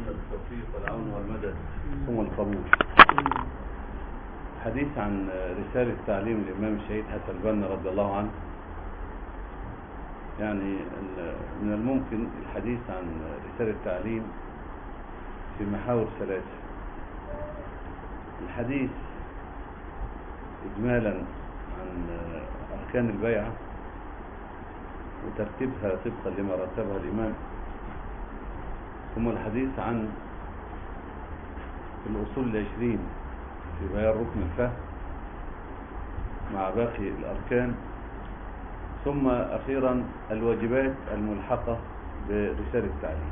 التوفيق والعون والمدد ثم القبول حديث عن رسالة تعليم الإمام الشهيد حسن البنا رضي الله عنه يعني من الممكن الحديث عن رسالة التعليم في محاور ثلاثة الحديث إجمالا عن أركان البيعة وترتيبها طبقا لما رتبها الإمام ثم الحديث عن الأصول العشرين في بيان ركن الفهم مع باقي الأركان ثم أخيرا الواجبات الملحقة برسالة التعليم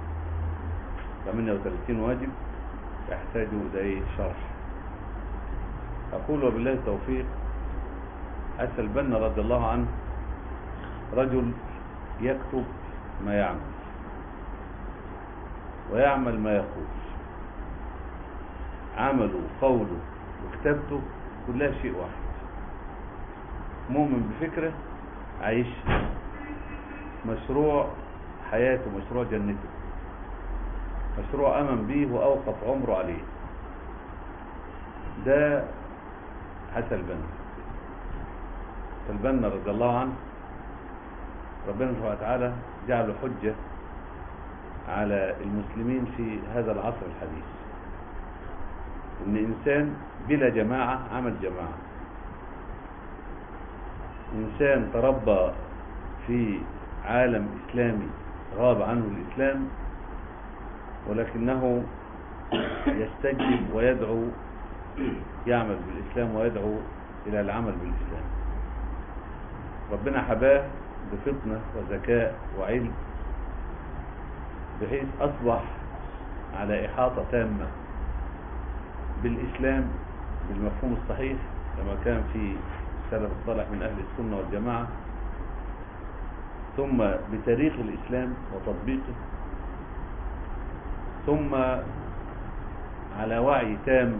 38 واجب يحتاج إلى شرح أقول وبالله التوفيق حسن البنا رضي الله عنه رجل يكتب ما يعمل ويعمل ما يقول عمله قوله وكتابته كلها شيء واحد مؤمن بفكرة عايش مشروع حياته مشروع جنته مشروع أمن به وأوقف عمره عليه ده حسن البنا البنا رضي الله عنه ربنا سبحانه وتعالى جعله حجة على المسلمين في هذا العصر الحديث ان انسان بلا جماعة عمل جماعة انسان تربى في عالم اسلامي غاب عنه الاسلام ولكنه يستجب ويدعو يعمل بالاسلام ويدعو الى العمل بالاسلام ربنا حباه بفطنة وذكاء وعلم بحيث أصبح على إحاطة تامة بالإسلام بالمفهوم الصحيح كما كان في السلف الصالح من أهل السنة والجماعة ثم بتاريخ الإسلام وتطبيقه ثم على وعي تام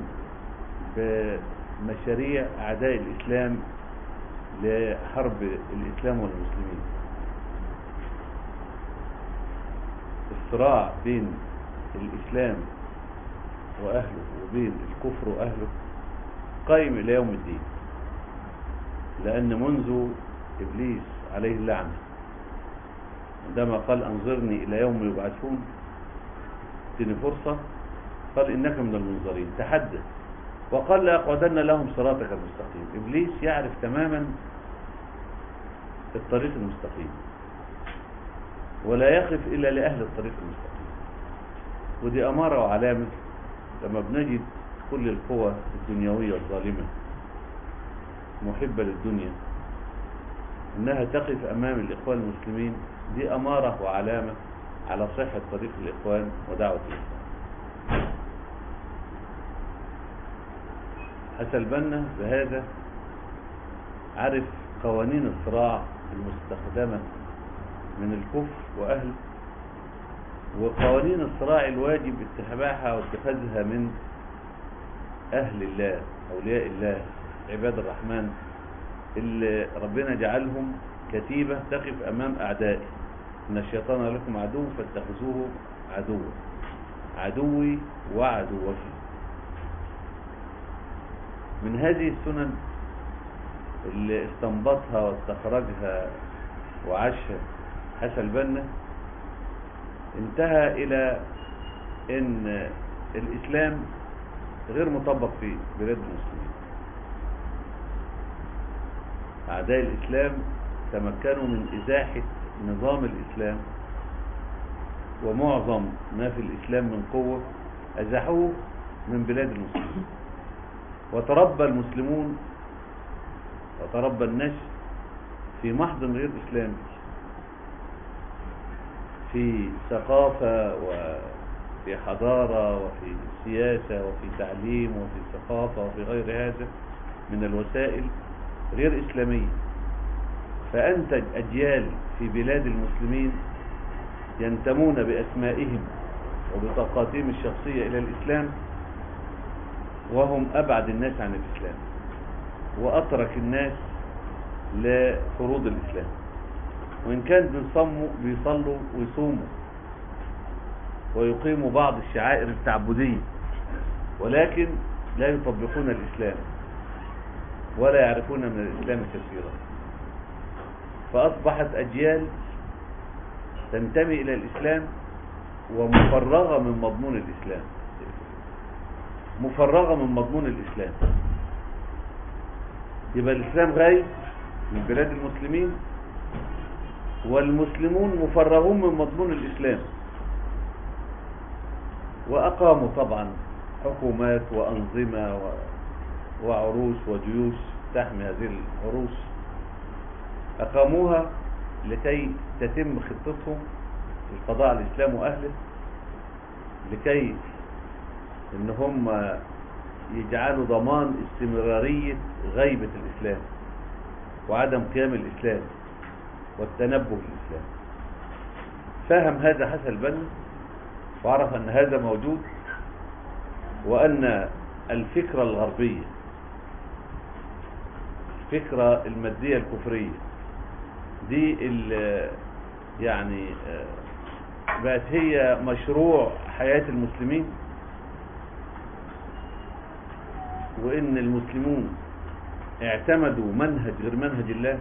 بمشاريع أعداء الإسلام لحرب الإسلام والمسلمين الصراع بين الإسلام وأهله وبين الكفر وأهله قائم إلى يوم الدين لأن منذ إبليس عليه اللعنة عندما قال أنظرني إلى يوم يبعثون اديني فرصة قال إنك من المنظرين تحدث وقال لأقعدن لهم صراطك المستقيم إبليس يعرف تماما الطريق المستقيم ولا يقف إلا لأهل الطريق المستقيم ودي أمارة وعلامة لما بنجد كل القوى الدنيوية الظالمة محبة للدنيا إنها تقف أمام الإخوان المسلمين دي أمارة وعلامة على صحة طريق الإخوان ودعوة الإسلام حسن البنا بهذا عرف قوانين الصراع المستخدمة من الكفر وأهله وقوانين الصراع الواجب اتباعها واتخاذها من أهل الله أولياء الله عباد الرحمن اللي ربنا جعلهم كتيبة تقف أمام أعدائه إن الشيطان لكم عدو فاتخذوه عدوا عدوي وعدوك من هذه السنن اللي استنبطها واستخرجها وعاشها حسن البنا انتهى الى ان الاسلام غير مطبق في بلاد المسلمين اعداء الاسلام تمكنوا من ازاحة نظام الاسلام ومعظم ما في الاسلام من قوة ازاحوه من بلاد المسلمين وتربى المسلمون وتربى النشء في محض غير إسلامي في ثقافة وفي حضارة وفي سياسة وفي تعليم وفي ثقافة وفي غير هذا من الوسائل غير إسلامية فأنتج أجيال في بلاد المسلمين ينتمون بأسمائهم وبطاقاتهم الشخصية إلى الإسلام وهم أبعد الناس عن الإسلام وأترك الناس لفروض الإسلام وإن كان بيصموا بيصلوا ويصوموا ويقيموا بعض الشعائر التعبدية ولكن لا يطبقون الإسلام ولا يعرفون من الإسلام كثيرا فأصبحت أجيال تنتمي إلى الإسلام ومفرغة من مضمون الإسلام مفرغة من مضمون الإسلام يبقى الإسلام غايب من بلاد المسلمين والمسلمون مفرغون من مضمون الإسلام وأقاموا طبعا حكومات وأنظمة و... وعروش وجيوش تحمي هذه العروش أقاموها لكي تتم خطتهم للقضاء على الإسلام وأهله لكي إن هم يجعلوا ضمان استمرارية غيبة الإسلام وعدم قيام الإسلام والتنبه للإسلام فهم هذا حسن البنا وعرف أن هذا موجود وأن الفكرة الغربية الفكرة المادية الكفرية دي يعني بقت هي مشروع حياة المسلمين وإن المسلمون اعتمدوا منهج غير منهج الله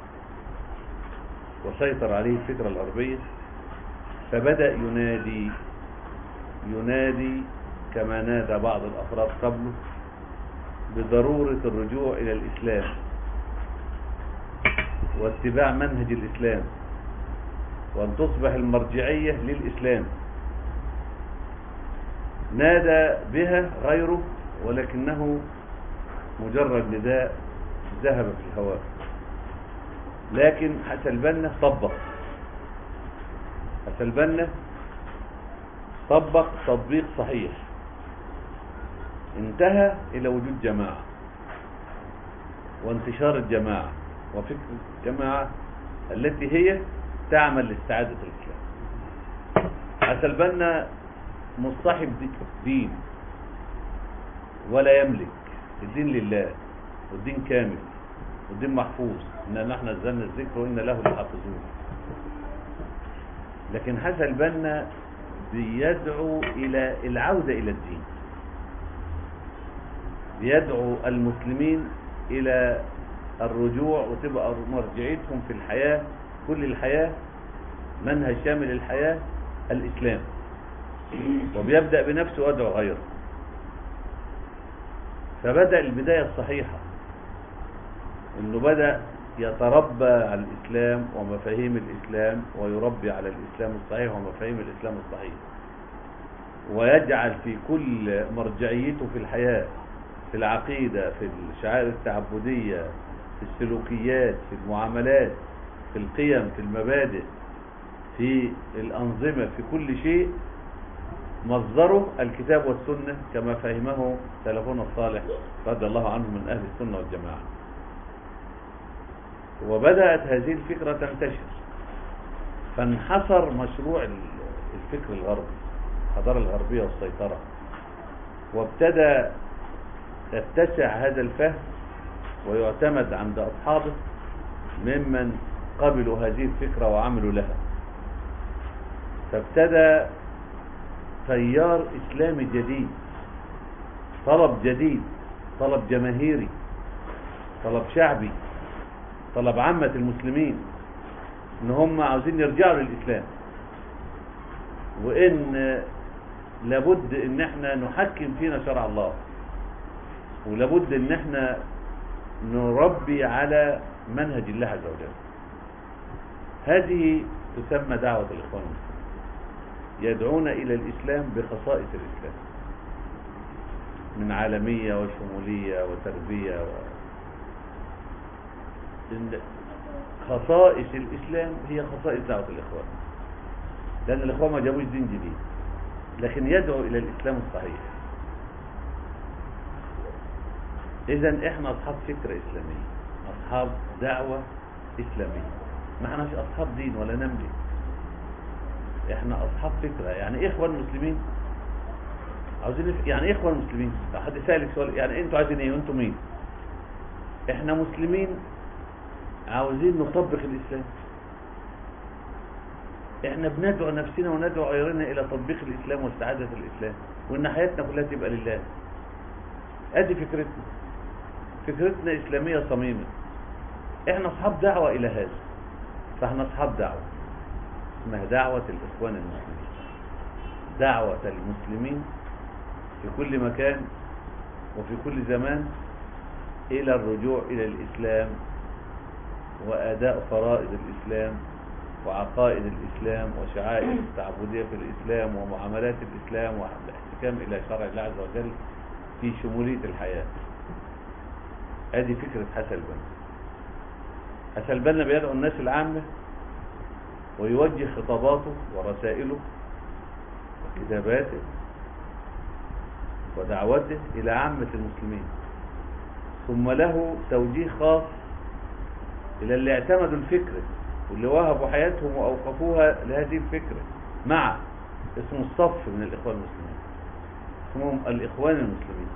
وسيطر عليه الفكرة الغربية فبدأ ينادي ينادي كما نادى بعض الأفراد قبله بضرورة الرجوع إلى الإسلام واتباع منهج الإسلام وأن تصبح المرجعية للإسلام نادى بها غيره ولكنه مجرد نداء ذهب في الهواء لكن حسن البنا طبق حسن البنا طبق تطبيق صحيح انتهى إلى وجود جماعة وانتشار الجماعة وفكر الجماعة التي هي تعمل لاستعادة الإسلام حسن البنا مصطحب دين ولا يملك الدين لله والدين كامل والدين محفوظ إن نحن نزلنا الذكر وإن له لحافظون لكن حسن البنا بيدعو إلى العودة إلى الدين بيدعو المسلمين إلى الرجوع وتبقى مرجعيتهم في الحياة كل الحياة منهج شامل الحياة الإسلام وبيبدأ بنفسه ويدعو غيره فبدأ البداية الصحيحة انه بدأ يتربى على الإسلام ومفاهيم الإسلام ويربي على الإسلام الصحيح ومفاهيم الإسلام الصحيح ويجعل في كل مرجعيته في الحياة في العقيدة في الشعائر التعبدية في السلوكيات في المعاملات في القيم في المبادئ في الأنظمة في كل شيء مصدره الكتاب والسنة كما فهمه سلفنا الصالح رضي الله عنه من أهل السنة والجماعة وبدأت هذه الفكرة تنتشر فانحصر مشروع الفكر الغربي الحضارة الغربية والسيطرة وابتدى تتسع هذا الفهم ويعتمد عند أصحابه ممن قبلوا هذه الفكرة وعملوا لها فابتدى تيار إسلامي جديد طلب جديد طلب جماهيري طلب شعبي طلب عامة المسلمين ان هم عاوزين يرجعوا للإسلام وان لابد ان احنا نحكم فينا شرع الله ولابد ان احنا نربي على منهج الله عز وجل هذه تسمى دعوة الإخوان المسلمين يدعون إلى الإسلام بخصائص الإسلام من عالمية وشمولية وتربية و... خصائص الإسلام هي خصائص دعوة الإخوان لأن الإخوان ما جابوش دين جديد لكن يدعو إلى الإسلام الصحيح إذا إحنا أصحاب فكرة إسلامية أصحاب دعوة إسلامية ما احناش أصحاب دين ولا نملك إحنا أصحاب فكرة يعني إيه إخوان المسلمين عاوزين يعني إيه إخوان المسلمين لو حد سألك سؤال يعني أنتوا عايزين إيه وأنتوا مين إحنا مسلمين عاوزين نطبق الإسلام احنا بندعو نفسنا وندعو غيرنا الى تطبيق الاسلام واستعادة الاسلام وان حياتنا كلها تبقى لله ادي فكرتنا فكرتنا اسلامية صميمة احنا اصحاب دعوة الى هذا فاحنا اصحاب دعوة اسمها دعوة الاخوان المسلمين دعوة المسلمين في كل مكان وفي كل زمان الى الرجوع الى الاسلام واداء فرائض الاسلام وعقائد الإسلام وشعائر التعبدية في الإسلام ومعاملات الإسلام والاحتكام إلى شرع الله عز وجل في شمولية الحياة هذه فكرة حسن البنا حسن البنا بيدعو الناس العامة ويوجه خطاباته ورسائله وكتاباته ودعوته إلى عامة المسلمين ثم له توجيه خاص إلى اللي اعتمدوا الفكرة واللي وهبوا حياتهم وأوقفوها لهذه الفكرة مع اسمه الصف من الإخوان المسلمين اسمهم الإخوان المسلمين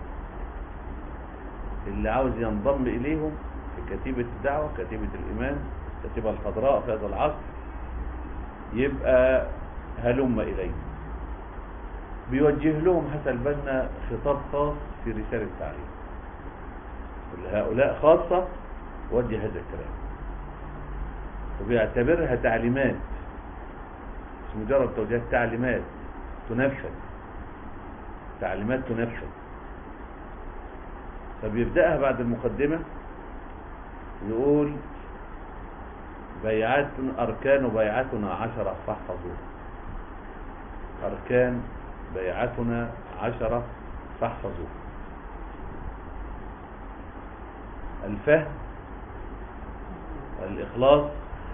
اللي عاوز ينضم إليهم في كتيبة الدعوة كتيبة الإيمان كتيبة الخضراء في هذا العصر يبقى هلم إليه بيوجه لهم حسن البنا خطاب خاص في رسالة تعليم ولهؤلاء خاصة وجه هذا الكلام وبيعتبرها تعليمات مش مجرد توجيهات تعليمات تنفذ تعليمات تنفذ فبيبدأها بعد المقدمة يقول بيعات أركان بيعتنا عشرة فاحفظوها أركان بيعتنا عشرة فاحفظوها الفهم الإخلاص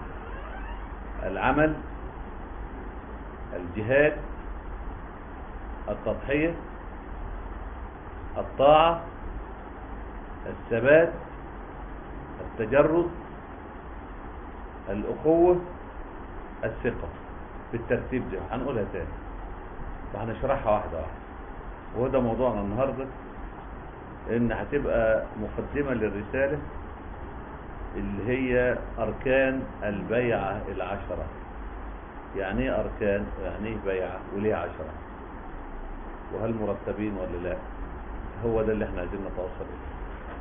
العمل الجهاد التضحية الطاعة الثبات التجرد الأخوة الثقة بالترتيب ده هنقولها تاني وهنشرحها واحدة واحدة وهو ده موضوعنا النهاردة ان هتبقى مقدمة للرسالة اللي هي أركان البيعة العشرة يعني ايه أركان يعني ايه بيعة وليه عشرة وهل مرتبين ولا لا هو ده اللي احنا عايزين نتوصل إليه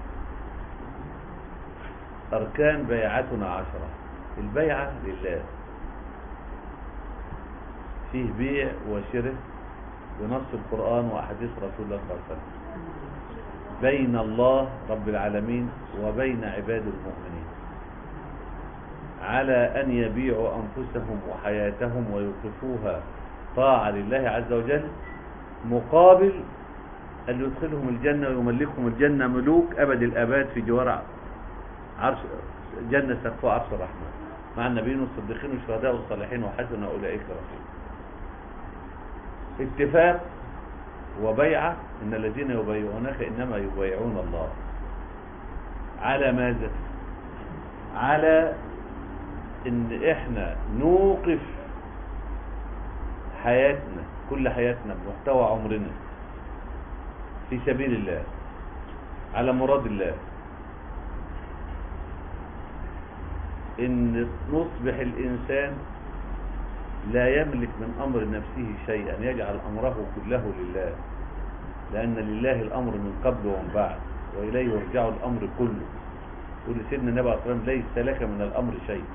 أركان بيعتنا عشرة البيعة لله فيه بيع وشراء بنص القرآن وأحاديث رسول الله صلى الله عليه وسلم بين الله رب العالمين وبين عباد المؤمنين على أن يبيعوا أنفسهم وحياتهم ويوقفوها طاعة لله عز وجل مقابل أن يدخلهم الجنة ويملكهم الجنة ملوك أبد الأباد في جوار عرش جنة سقفها عرش الرحمن مع النبيين والصديقين والشهداء والصالحين وحسن أولئك رفيقا اتفاق وبيعة إن الذين يبايعونك إنما يبايعون الله على ماذا على إن إحنا نوقف حياتنا كل حياتنا بمحتوى عمرنا في سبيل الله على مراد الله إن نصبح الإنسان لا يملك من أمر نفسه شيئا يجعل أمره كله لله لأن لله الأمر من قبل ومن بعد وإليه يرجع الأمر كله يقول سيدنا النبي عليه الصلاة والسلام ليس لك من الأمر شيء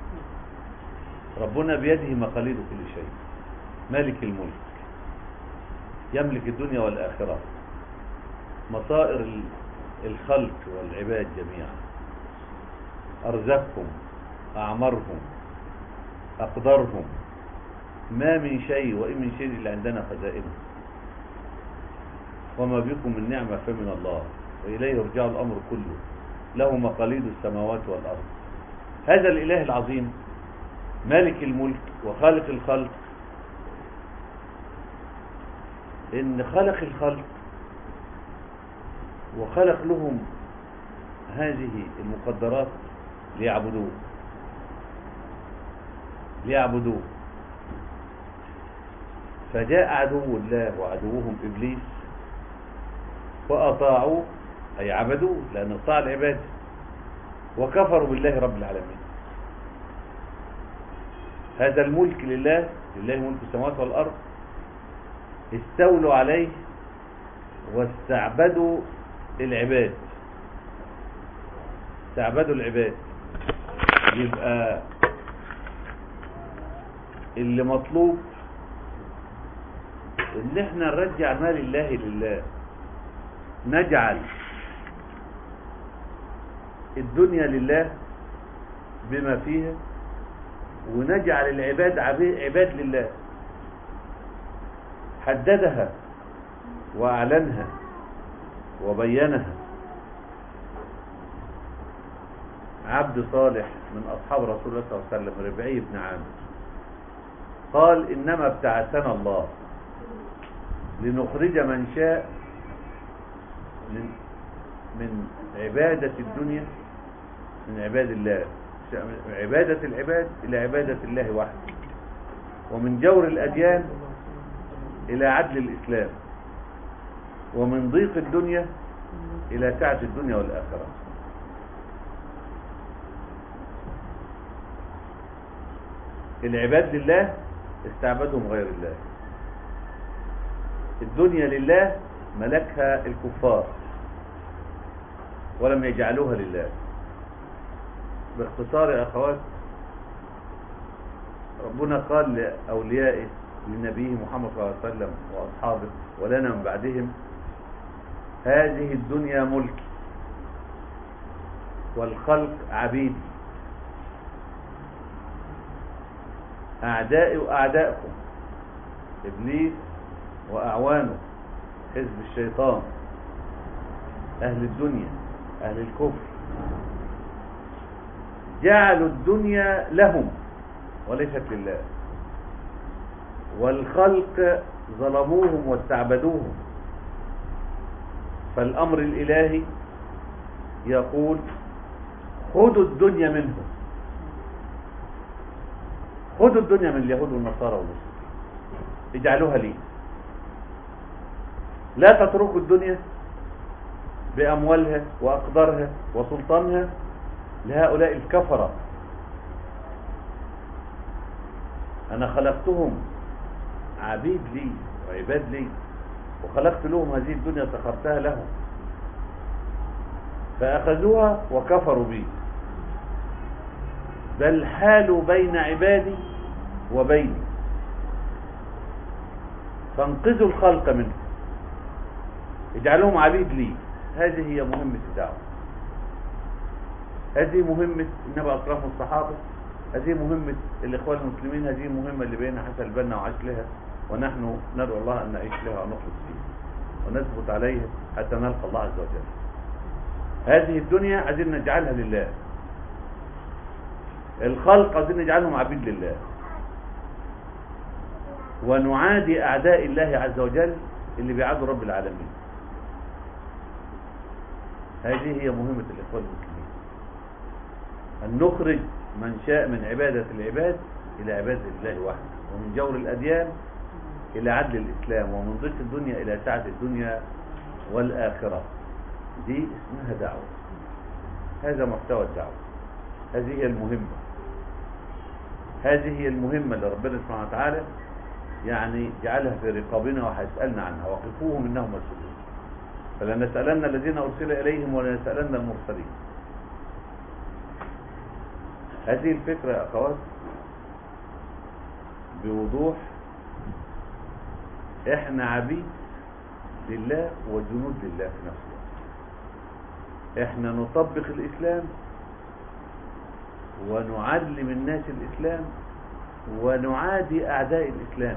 ربنا بيده مقاليد كل شيء مالك الملك يملك الدنيا والآخرة مصائر الخلق والعباد جميعا أرزقهم أعمرهم أقدرهم ما من شيء وإن من شيء إلا عندنا خزائنه وما بكم من نعمة فمن الله وإليه يرجع الأمر كله له مقاليد السماوات والأرض هذا الإله العظيم مالك الملك وخالق الخلق إن خلق الخلق وخلق لهم هذه المقدرات ليعبدوه ليعبدوه فجاء عدو الله وعدوهم إبليس وأطاعوا أي عبدوه لأن طاع العباد وكفروا بالله رب العالمين هذا الملك لله لله ملك السماوات والأرض استولوا عليه واستعبدوا العباد استعبدوا العباد يبقى اللي مطلوب ان احنا نرجع مال الله لله نجعل الدنيا لله بما فيها ونجعل العباد عبي- عباد لله حددها واعلنها وبينها عبد صالح من اصحاب رسول الله صلى الله عليه وسلم ربعي بن عامر قال انما ابتعثنا الله لنخرج من شاء من من عبادة الدنيا من عباد الله من عبادة العباد إلى عبادة الله وحده ومن جور الأديان إلى عدل الإسلام ومن ضيق الدنيا إلى سعة الدنيا والآخرة العباد لله استعبدهم غير الله الدنيا لله ملكها الكفار ولم يجعلوها لله باختصار يا أخوات ربنا قال لأوليائه لنبيه محمد صلى الله عليه وسلم وأصحابه ولنا من بعدهم هذه الدنيا ملك والخلق عبيد أعدائي وأعدائكم إبليس وأعوانه حزب الشيطان أهل الدنيا أهل الكفر جعلوا الدنيا لهم وليست لله والخلق ظلموهم واستعبدوهم فالأمر الإلهي يقول خذوا الدنيا منهم خذوا الدنيا من اليهود والنصارى والمسلمين اجعلوها لي لا تتركوا الدنيا بأموالها وأقدارها وسلطانها لهؤلاء الكفرة أنا خلقتهم عبيد لي وعباد لي وخلقت لهم هذه الدنيا سخرتها لهم فأخذوها وكفروا بي بل حالوا بين عبادي وبيني فانقذوا الخلق منه اجعلهم عبيد لي هذه هي مهمة الدعوة هذه مهمة النبي أكرم الصحابة هذه مهمة الإخوان المسلمين هذه المهمة اللي بينا حسن البنا وعاش لها ونحن ندعو الله أن نعيش لها ونخلص فيها ونثبت عليها حتى نلقى الله عز وجل هذه الدنيا عايزين نجعلها لله الخلق عايزين نجعلهم عبيد لله ونعادي أعداء الله عز وجل اللي بيعادوا رب العالمين هذه هي مهمة الإخوان المسلمين أن نخرج من شاء من عبادة العباد إلى عبادة الله وحده ومن جور الأديان إلى عدل الإسلام ومن ضيق الدنيا إلى سعة الدنيا والآخرة دي اسمها دعوة هذا محتوى الدعوة هذه هي المهمة هذه هي المهمة اللي ربنا سبحانه وتعالى يعني جعلها في رقابنا وهيسألنا عنها وقفوهم إنهم مسؤولون فلنسألن الذين أرسل إليهم ولنسألن المرسلين هذه الفكرة يا أخوات بوضوح احنا عبيد لله وجنود لله في نفس الوقت احنا نطبق الإسلام ونعلم الناس الإسلام ونعادي أعداء الإسلام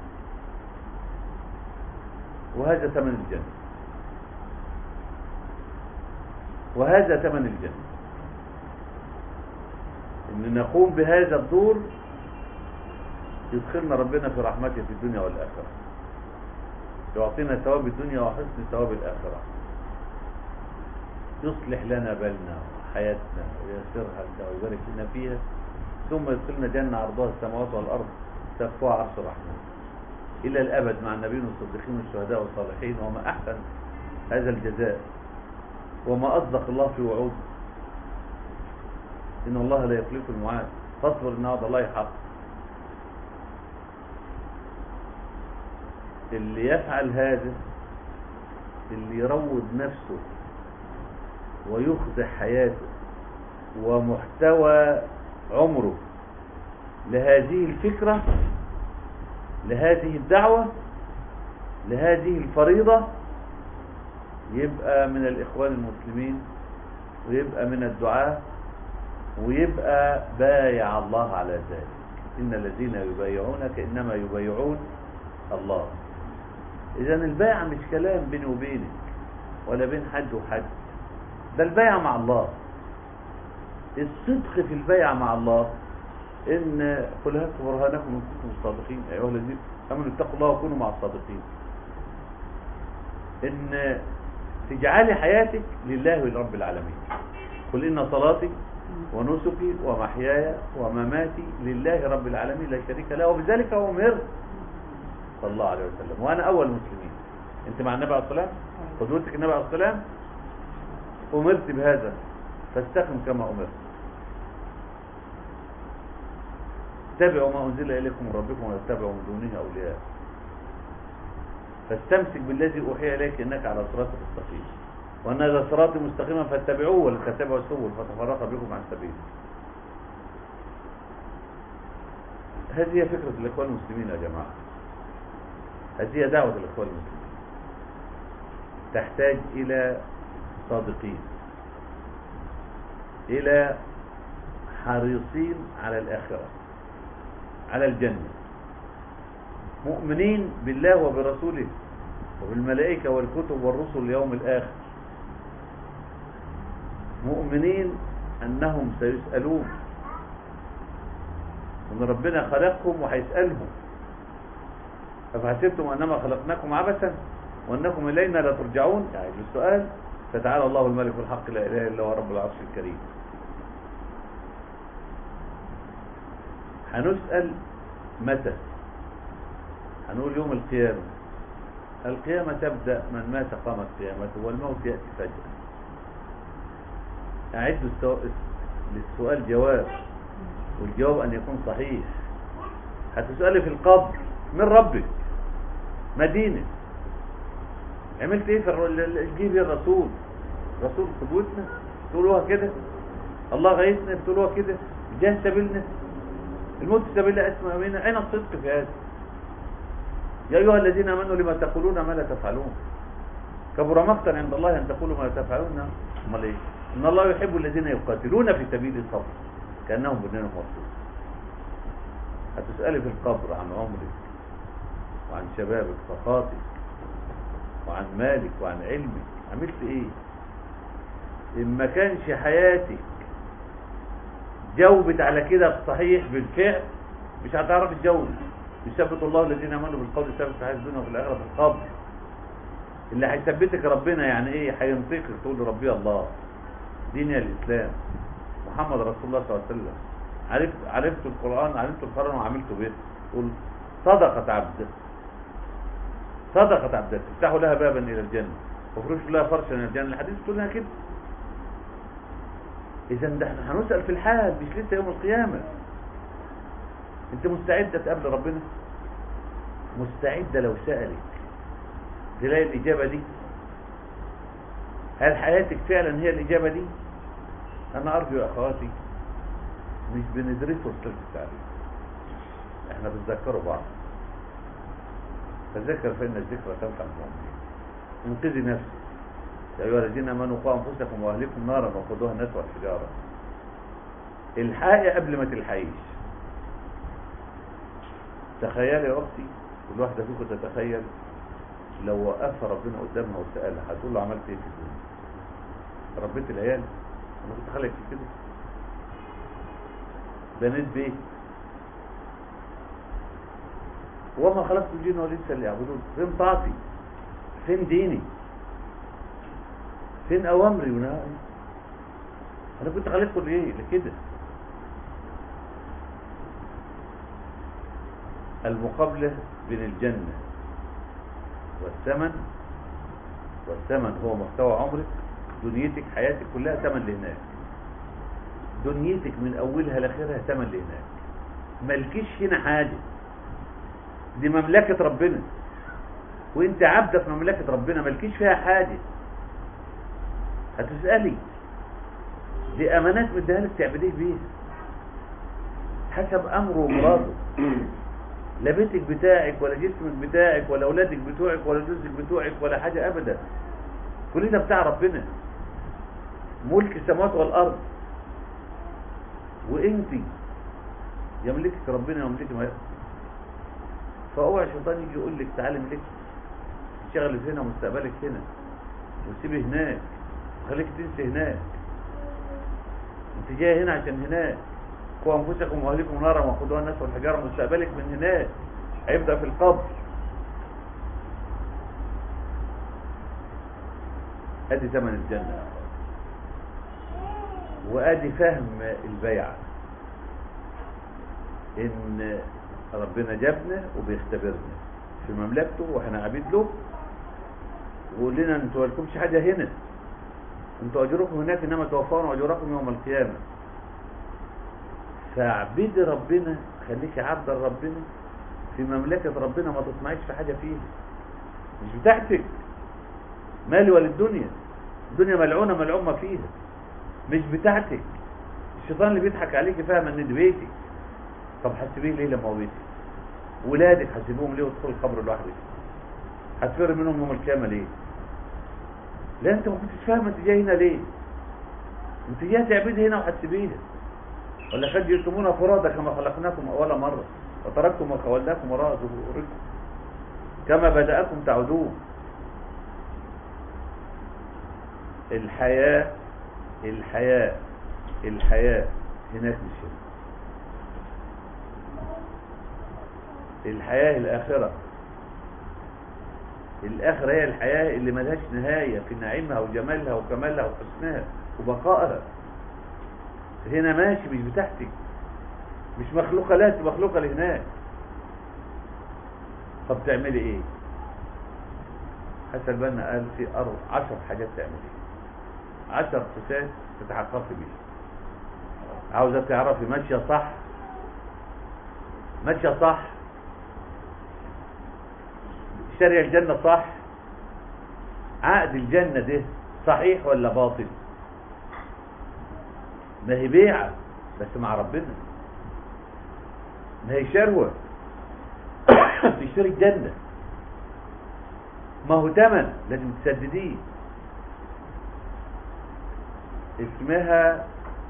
وهذا ثمن الجنة وهذا ثمن الجنة ان نقوم بهذا الدور يدخلنا ربنا في رحمته في الدنيا والآخرة يعطينا ثواب الدنيا وحسن ثواب الآخرة يصلح لنا بالنا وحياتنا ويسرها لنا ويبارك لنا فيها ثم يدخلنا جنة عرضها السماوات والأرض سقفها عرش الرحمن إلى الأبد مع النبيين والصديقين والشهداء والصالحين وما أحسن هذا الجزاء وما أصدق الله في وعوده إن الله لا يخلف المعاد فاصبر إن وعد الله حق اللي يفعل هذا اللي يروض نفسه ويخضع حياته ومحتوى عمره لهذه الفكرة لهذه الدعوة لهذه الفريضة يبقى من الإخوان المسلمين ويبقى من الدعاة ويبقى بايع الله على ذلك إن الذين يبايعونك إنما يبايعون الله إذا البيع مش كلام بيني وبينك ولا بين حد وحد ده البيع مع الله الصدق في البيع مع الله إن قل هاتوا برهانكم إن كنتم صادقين أيها الذين آمنوا اتقوا الله وكونوا مع الصادقين إن تجعلي حياتك لله ولرب العالمين قل إن صلاتي ونسكي ومحياي ومماتي لله رب العالمين لا شريك له وبذلك أمرت صلى الله عليه وسلم وأنا أول المسلمين أنت مع النبي عليه الصلاة والسلام قدوتك النبي عليه الصلاة والسلام أمرت بهذا فاستقم كما أمرت اتبعوا ما أنزل إليكم من ربكم ولا تتبعوا من دونه أولياء فاستمسك بالذي أوحي إليك إنك على صراط مستقيم وأن هذا صراطي مستقيما فاتبعوه ولا تتبعوا السبل فتفرق بكم عن سبيله هذه هي فكرة الإخوان المسلمين يا جماعة هذه هي دعوة الإخوان المسلمين تحتاج إلى صادقين إلى حريصين على الآخرة على الجنة مؤمنين بالله وبرسوله وبالملائكة والكتب والرسل اليوم الآخر مؤمنين أنهم سيسألون أن ربنا خلقهم وهيسألهم أفحسبتم أنما خلقناكم عبثا وأنكم إلينا لا ترجعون يعني السؤال فتعالى الله الملك الحق لا إله إلا هو رب العرش الكريم هنسأل متى هنقول يوم القيامة القيامة تبدأ من مات قامت قيامته والموت يأتي فجأة أعد للسؤال جواب والجواب أن يكون صحيح هتسألي في القبر من ربك مدينة عملت ايه في الجيب يا الرسول رسول قدوتنا تقولوها كده الله غيثنا بتقولوها كده جاه سبيلنا الموت سبيل اسمع بينا اين الصدق في هذا يا ايها الذين امنوا لما تقولون ما لا تفعلون كبر مقتا عند الله ان تقولوا ما لا تفعلون امال ايه ان الله يحب الذين يقاتلون في سبيل الصبر كانهم بنيان مرصوص هتسالي في القبر عن عمرك وعن شبابك طاقاتك وعن مالك وعن علمك عملت ايه ان ما كانش حياتك جاوبت على كده صحيح بالفعل مش هتعرف تجاوب يثبت الله الذين امنوا بالقول الثابت في الحياه الدنيا وفي الاخره في القبر اللي هيثبتك ربنا يعني ايه هينطقك تقول ربي الله ديني الاسلام محمد رسول الله صلى الله عليه وسلم عرفت عرفت القران علمت القران وعملت به تقول صدقت عبده صدقت عبدك افتحوا لها بابا الى الجنه وفرشوا لها فرشا الى الجنه الحديث بتقول لها كده اذا ده احنا هنسال في الحال مش لسه يوم القيامه انت مستعده تقابل ربنا مستعده لو سالك تلاقي الاجابه دي هل حياتك فعلا هي الاجابه دي انا ارجو يا اخواتي مش بندرسه في التعليم احنا بنذكروا بعض فذكر فإن الذكرى تنفع المؤمنين انقذي نفسك يا أيها الذين آمنوا قوا أنفسكم وأهلكم نارا وقودها الناس والحجارة الحقي قبل ما تلحقيش تخيلي يا أختي كل واحدة فيكم تتخيل لو وقفها ربنا قدامها وسألها هتقول له عملت ايه في الدنيا ربيت العيال انا كنت خلق في كده بنيت بيت وما خلقت الجن والانس اللي يعبدون فين طاعتي فين ديني فين اوامري ونهائي انا كنت خليتكم لايه لكده المقابلة بين الجنة والثمن والثمن هو محتوى عمرك دنيتك حياتك كلها ثمن لهناك دنيتك من اولها لاخرها ثمن لهناك ملكيش هنا حاجه دي مملكة ربنا وانت عبدة في مملكة ربنا مالكيش فيها حاجة هتسألي دي امانات مديها لك تعبديه بيها حسب امره ومراده لا بيتك بتاعك ولا جسمك بتاعك ولا اولادك بتوعك ولا جوزك بتوعك ولا حاجة ابدا كل ده بتاع ربنا ملك السماوات والارض وانت يملكك ربنا يملكك ما فاوعى الشيطان يجي يقول لك تعالي ملك تشتغل هنا ومستقبلك هنا وسيبي هناك وخليك تنسي هناك انت جاي هنا عشان هناك قوا انفسكم واهليكم نارا وقودها الناس والحجاره مستقبلك من هناك هيبدا في القبر ادي ثمن الجنه وادي فهم البيعه ان ربنا جابنا وبيختبرنا في مملكته واحنا عبيد له ويقول لنا انتوا لكمش حاجه هنا انتوا اجركم هناك انما توفون اجركم يوم القيامه فاعبدي ربنا خليكي عبد ربنا في مملكه ربنا ما تطمعيش في حاجه فيها مش بتاعتك مالي وللدنيا الدنيا ملعونه ملعون ما فيها مش بتاعتك الشيطان اللي بيضحك عليك فاهم ان دي بيتك طب حسبيه ليه لما هو بيتك ولادك حسبوهم ليه وتدخل القبر لوحدك هتفر منهم يوم القيامه ليه لا انت ما كنتش فاهم انت جاي هنا ليه انت جاي تعبدي هنا وحسبيها ولا قد جئتمونا فرادى كما خلقناكم اول مره وتركتم ما خولناكم وراء ظهوركم كما بدأكم تعودون الحياة الحياة الحياة هناك مش هنا الحياة الآخرة الآخرة هي الحياة اللي ملهاش نهاية في نعيمها وجمالها وكمالها وحسنها وبقائها هنا ماشي مش بتاعتك مش مخلوقة لا مخلوقة لهناك طب تعملي ايه حسن بنا قال في أرض عشر حاجات تعملي عشر صفات تتحققي بيها عاوزة تعرفي ماشية صح ماشية صح شارع الجنة صح عقد الجنة ده صحيح ولا باطل ما هي بيعة بس مع ربنا ما هي شروة تشتري الجنة ما هو تمن لازم تسدديه اسمها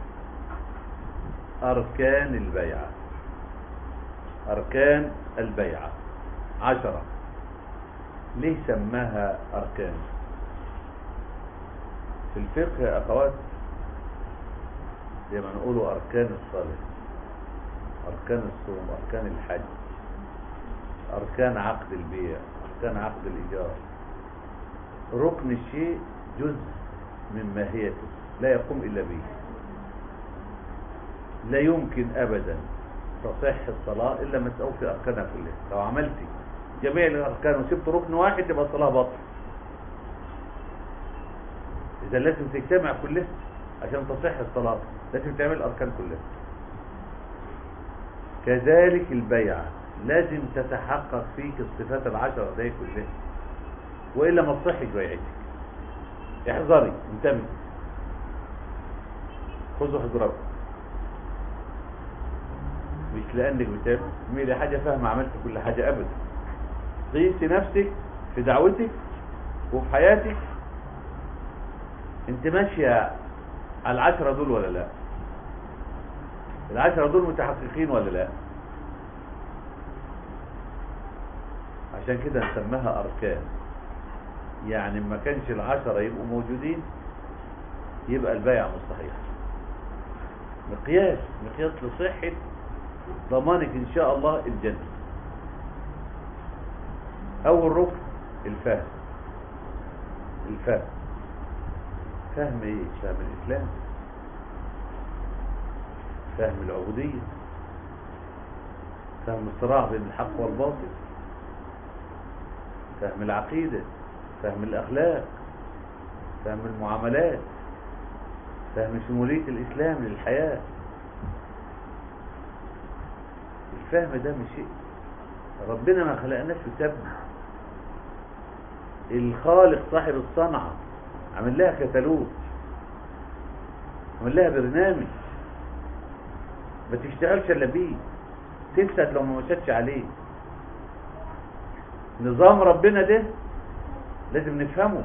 أركان البيعة أركان البيعة عشرة ليه سماها أركان في الفقه يا أخوات زي ما نقولوا أركان الصلاة أركان الصوم أركان الحج أركان عقد البيع أركان عقد الإيجار ركن الشيء جزء من ماهيته لا يقوم إلا به لا يمكن أبدا تصح الصلاة إلا ما تأوفي أركانها كلها لو عملتي جميع الأركان وسبت ركن واحد تبقى الصلاة باطلة إذا لازم تجتمع كلها عشان تصح الصلاة لازم تعمل الأركان كلها كذلك البيعة لازم تتحقق فيك الصفات العشرة دي كلها وإلا ما تصحش بيعتك احذري انتبهي خذوا حذركم مش لأنك بتعملي حاجة فاهمة عملت كل حاجة أبدا قيسي نفسك في دعوتك وفي حياتك انت ماشية على العشرة دول ولا لا العشرة دول متحققين ولا لا عشان كده نسميها أركان يعني ما كانش العشرة يبقوا موجودين يبقى البيع مستحيل مقياس مقياس لصحة ضمانك إن شاء الله الجنة أول ركن الفهم الفهم فهم إيه؟ فهم الإسلام فهم العبودية فهم الصراع بين الحق والباطل فهم العقيدة فهم الأخلاق فهم المعاملات فهم شمولية الإسلام للحياة الفهم ده مش شيء ربنا ما خلقناش وسابنا الخالق صاحب الصنعة عمل لها كتالوج عمل لها برنامج ما تشتغلش الا بيه تفسد لو ما مشتش عليه نظام ربنا ده لازم نفهمه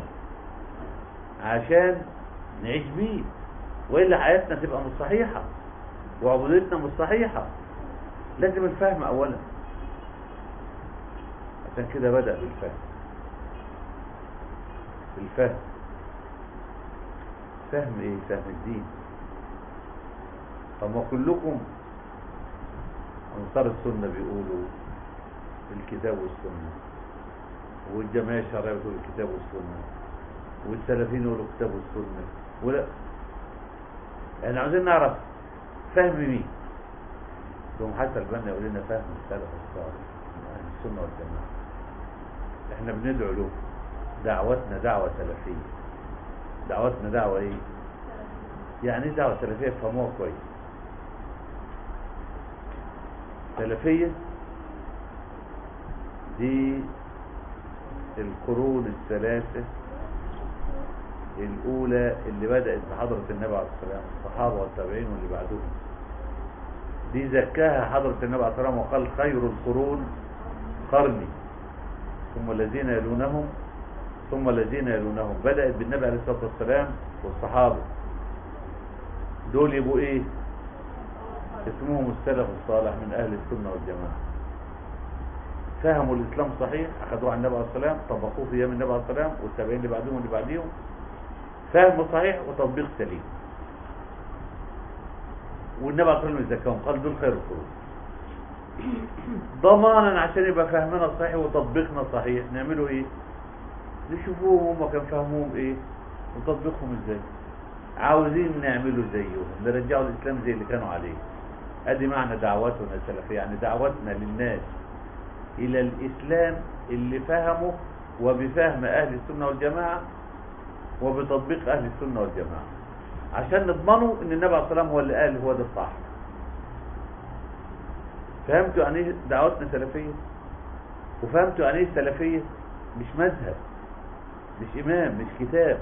عشان نعيش بيه والا حياتنا تبقى مش صحيحه وعبوديتنا مش صحيحه لازم الفهم اولا عشان كده بدأ بالفهم الفهم فهم ايه فهم الدين طب ما كلكم انصار السنه بيقولوا الكتاب والسنه والجماعه الشرعيه بتقول الكتاب والسنه والسلفيين يقولوا الكتاب والسنه ولا احنا عاوزين نعرف فهم مين يوم حتى البنا يقول لنا فهم السلف الصالح من اهل السنه والجماعه احنا بندعو له دعوتنا دعوه سلفيه دعوتنا دعوه ايه يعني ايه دعوه سلفيه فهموها كويس سلفيه دي القرون الثلاثه الاولى اللي بدات بحضره النبي عليه الصلاه والسلام الصحابه والتابعين واللي بعدهم دي زكاها حضره النبي عليه الصلاه والسلام وقال خير القرون قرني ثم الذين يلونهم ثم الذين يلونهم بدأت بالنبي عليه الصلاة والسلام والصحابة دول يبقوا ايه اسمهم السلف الصالح من اهل السنة والجماعة فهموا الاسلام صحيح اخذوه عن النبي عليه الصلاة والسلام طبقوه في ايام النبي عليه الصلاة والسلام والتابعين اللي بعدهم واللي بعديهم فهم صحيح وتطبيق سليم والنبي عليه الصلاة والسلام زكاهم قال دول خير القرون ضمانا عشان يبقى فهمنا صحيح وتطبيقنا صحيح نعمله ايه نشوفوهم هم كان فهمهم ايه وتطبيقهم ازاي عاوزين نعمله زيهم نرجعوا الاسلام زي اللي كانوا عليه ادي معنى دعوتنا السلفيه يعني دعوتنا للناس الى الاسلام اللي فهمه وبفهم اهل السنه والجماعه وبتطبيق اهل السنه والجماعه عشان نضمنوا ان النبي عليه الصلاه والسلام هو اللي قال هو ده الصح فهمتوا يعني ايه دعوتنا سلفيه وفهمتوا يعني ايه السلفيه مش مذهب مش امام مش كتاب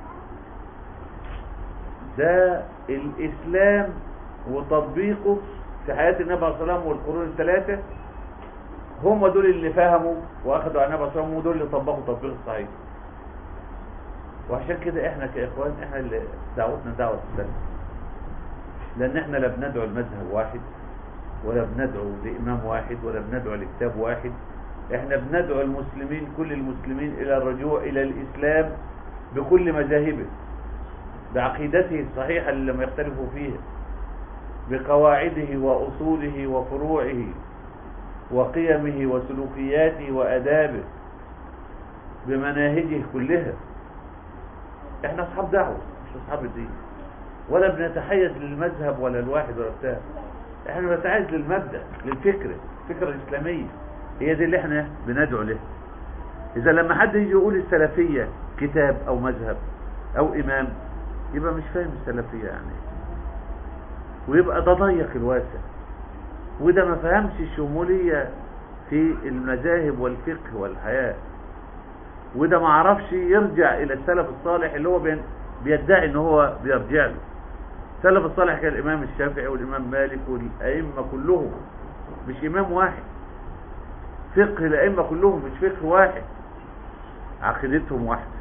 ده الاسلام وتطبيقه في حياه النبي عليه الصلاه والسلام والقرون الثلاثه هم دول اللي فهموا واخدوا عن النبي عليه الصلاه والسلام ودول اللي طبقوا التطبيق الصحيح وعشان كده احنا كاخوان احنا اللي دعوتنا دعوه السلف لان احنا لا بندعو المذهب واحد ولا بندعو لإمام واحد ولا بندعو لكتاب واحد احنا بندعو المسلمين كل المسلمين إلى الرجوع إلى الإسلام بكل مذاهبه بعقيدته الصحيحة اللي لم يختلفوا فيها بقواعده وأصوله وفروعه وقيمه وسلوكياته وأدابه بمناهجه كلها احنا أصحاب دعوة مش أصحاب الدين ولا بنتحيز للمذهب ولا الواحد ولا بتاع احنا بنتعايز للمبدأ للفكرة الفكرة الإسلامية هي دي اللي احنا بندعو لها إذا لما حد يجي يقول السلفية كتاب أو مذهب أو إمام يبقى مش فاهم السلفية يعني ويبقى ده ضيق الواسع وده ما فهمش الشمولية في المذاهب والفقه والحياة وده ما عرفش يرجع إلى السلف الصالح اللي هو بيدعي ان هو بيرجع له السلف الصالح كان الامام الشافعي والامام مالك والائمه كلهم مش امام واحد فقه الائمه كلهم مش فقه واحد عقيدتهم واحده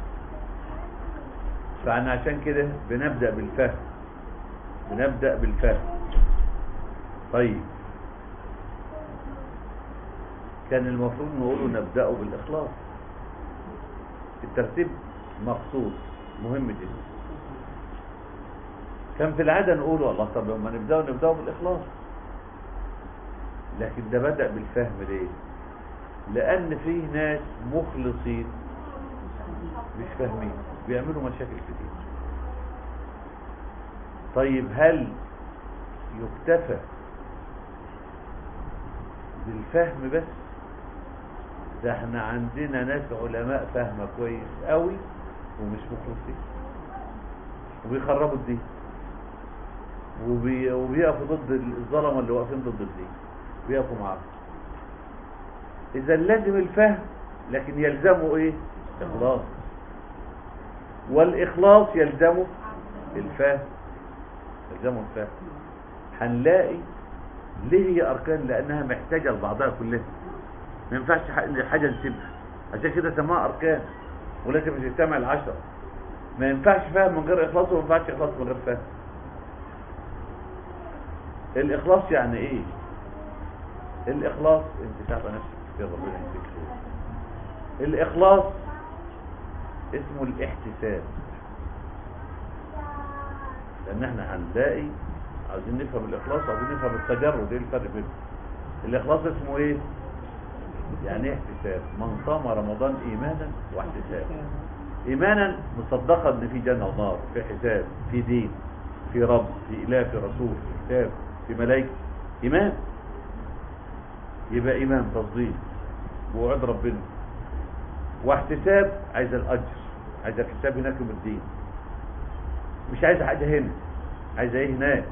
فاحنا عشان كده بنبدا بالفهم بنبدا بالفهم طيب كان المفروض نقوله نبداه بالاخلاص الترتيب مخصوص مهم جدا كان في العادة نقول والله طب لما نبدأ نبدأ بالإخلاص لكن ده بدأ بالفهم ليه لأن فيه ناس مخلصين مش فاهمين بيعملوا مشاكل كتير طيب هل يكتفى بالفهم بس ده احنا عندنا ناس علماء فاهمة كويس قوي ومش مخلصين وبيخربوا الدين وبي... وبيقفوا ضد الظلمه اللي واقفين ضد الدين بيقفوا معاهم اذا لازم الفهم لكن يلزمه ايه إخلاص والإخلاص يلزمه الفهم يلزمه الفهم هنلاقي ليه هي أركان لأنها محتاجة لبعضها كلها ما ينفعش ح- حاجة نسيبها عشان كده سماها أركان ولازم تجتمع العشرة ما ينفعش فهم من غير إخلاص وما ينفعش إخلاص من غير فهم الإخلاص يعني إيه الإخلاص أنت تعطى نفسك كده ربنا يهديك خير الإخلاص اسمه الاحتساب لأن احنا هنلاقي عايزين نفهم الإخلاص عايزين نفهم التجرد ايه الفرق بينهم الإخلاص اسمه ايه يعني ايه احتساب من صام رمضان إيمانا واحتسابا إيمانا مصدقا إن في جنة ونار في حساب في دين في رب في إله في رسول في كتاب في ملائكة إيمان يبقى إيمان تصديق بوعد ربنا واحتساب عايز الأجر عايز الحساب هناك يوم الدين مش عايز حاجة هنا عايز ايه هناك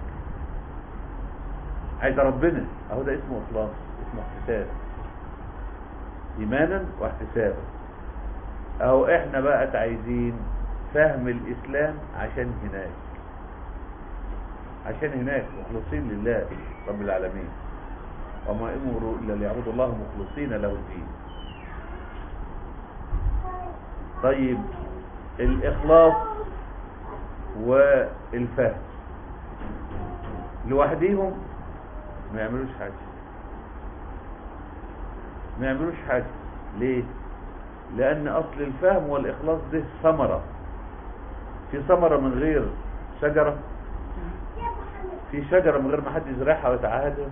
عايز ربنا اهو ده اسمه اخلاص اسمه احتساب ايمانا واحتسابا اهو احنا بقى عايزين فهم الاسلام عشان هناك عشان هناك مخلصين لله رب العالمين وما امروا الا ليعبدوا الله مخلصين له الدين طيب الاخلاص والفهم لوحديهم ما يعملوش حاجة ما يعملوش حاجة ليه لان اصل الفهم والاخلاص ده ثمرة في ثمرة من غير شجرة في شجرة من غير ما حد يزرعها ويتعاهدها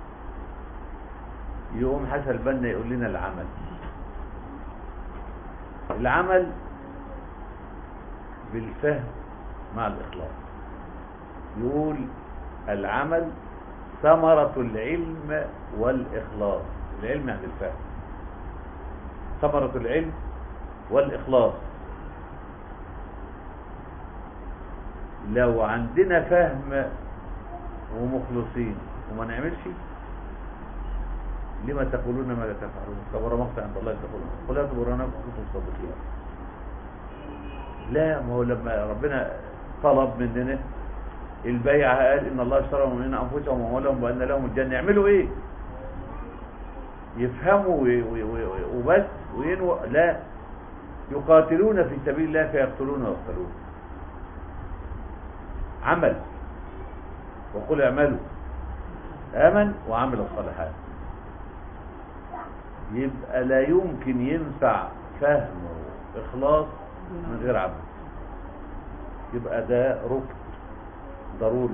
يقوم حسن البنا يقول لنا العمل العمل بالفهم مع الإخلاص يقول العمل ثمرة العلم والإخلاص العلم يعني الفهم ثمرة العلم والإخلاص لو عندنا فهم ومخلصين وما نعملش لما تقولون ما لا تفعلون كبر مقتا عند الله تقولون قل لا تبرنا كنتم صادقين لا ما هو لما ربنا طلب مننا البيع قال ان الله اشترى مننا انفسهم واموالهم بان لهم الجنه يعملوا ايه يفهموا وي- وي- وي- وبس وينو لا يقاتلون في سبيل الله فيقتلون ويقتلون عمل وقل اعملوا امن وعمل الصالحات يبقى لا يمكن ينفع فهم واخلاص من غير عمل يبقى ده ركن ضروري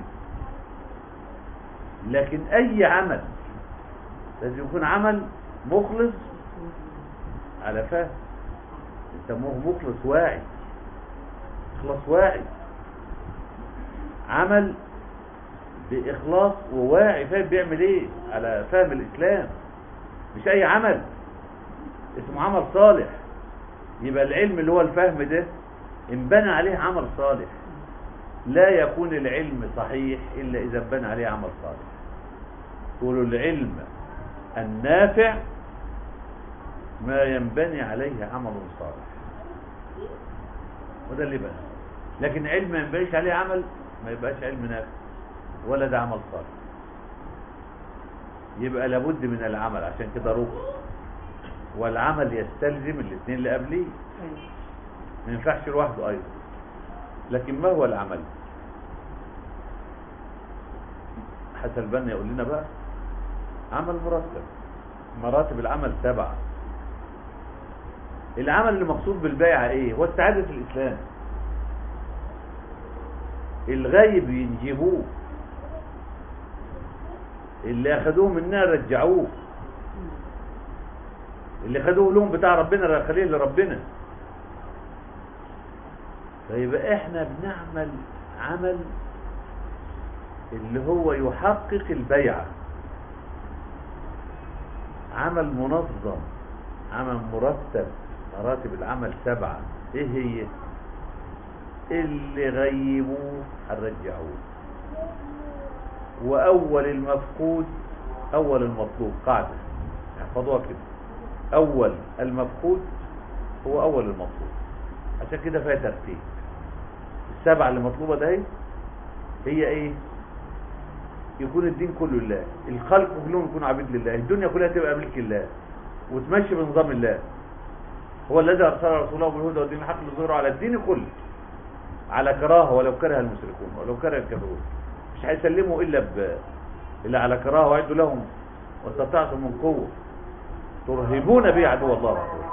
لكن اي عمل لازم يكون عمل مخلص على فهم يسموه مخلص واعي اخلاص واعي عمل باخلاص وواعي فاهم بيعمل ايه على فهم الاسلام مش اي عمل اسمه عمل صالح يبقى العلم اللي هو الفهم ده انبنى عليه عمل صالح لا يكون العلم صحيح الا اذا انبنى عليه عمل صالح يقولوا العلم النافع ما ينبني عليه عمل صالح وده اللي بقى لكن علم ما ينبنيش عليه عمل ما يبقاش علم نافع ولا ده عمل صالح يبقى لابد من العمل عشان كده ركن والعمل يستلزم الاثنين اللي قبليه ما ينفعش لوحده ايضا لكن ما هو العمل حسن البنا يقول لنا بقى عمل مرتب مراتب العمل سبعة العمل اللي مقصود بالبيعة ايه هو السعادة في الاسلام الغايب ينجبوه اللي اخدوه منا رجعوه اللي خدوه لهم بتاع ربنا خليه لربنا فيبقى احنا بنعمل عمل اللي هو يحقق البيعة عمل منظم عمل مرتب مراتب العمل سبعة ايه هي اللي غيبوه هنرجعوه واول المفقود اول المطلوب قاعدة احفظوها كده اول المفقود هو اول المطلوب عشان كده فيها ترتيب السبعة اللي مطلوبة ده هي هي ايه يكون الدين كله لله الخلق كلهم يكونوا عبيد لله الدنيا كلها تبقى ملك الله وتمشي بنظام الله هو الذي ارسل رسوله بالهدى والدين الحق ليظهره على الدين كله على كراهه ولو كره المشركون ولو كره الكافرون مش هيسلموا الا ب الا على كراهه واعدوا لهم واستطعتم من قوه ترهبون به عدو الله ورسوله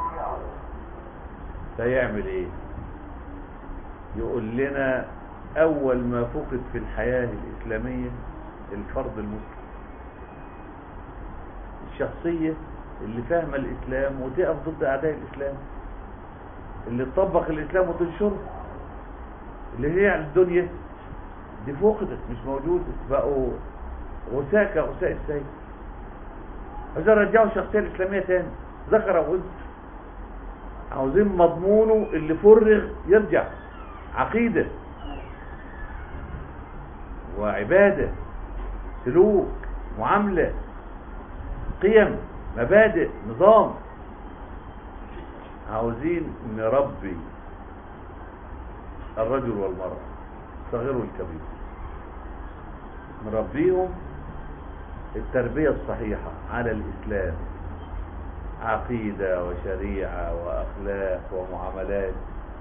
فيعمل ايه يقول لنا اول ما فقد في الحياه الاسلاميه الفرد المسلم الشخصيه اللي فاهمه الاسلام وتقف ضد اعداء الاسلام اللي تطبق الاسلام وتنشره اللي هي على الدنيا دي فقدت مش موجودة بقوا غثاء كغثاء السيل عايزين رجعوا الشخصية الإسلامية تاني ذكر وأنثى عاوزين مضمونه اللي فرغ يرجع عقيدة وعبادة سلوك معاملة قيم مبادئ نظام عاوزين نربي الرجل والمرأة الصغير والكبير نربيهم التربية الصحيحة على الإسلام عقيدة وشريعة وأخلاق ومعاملات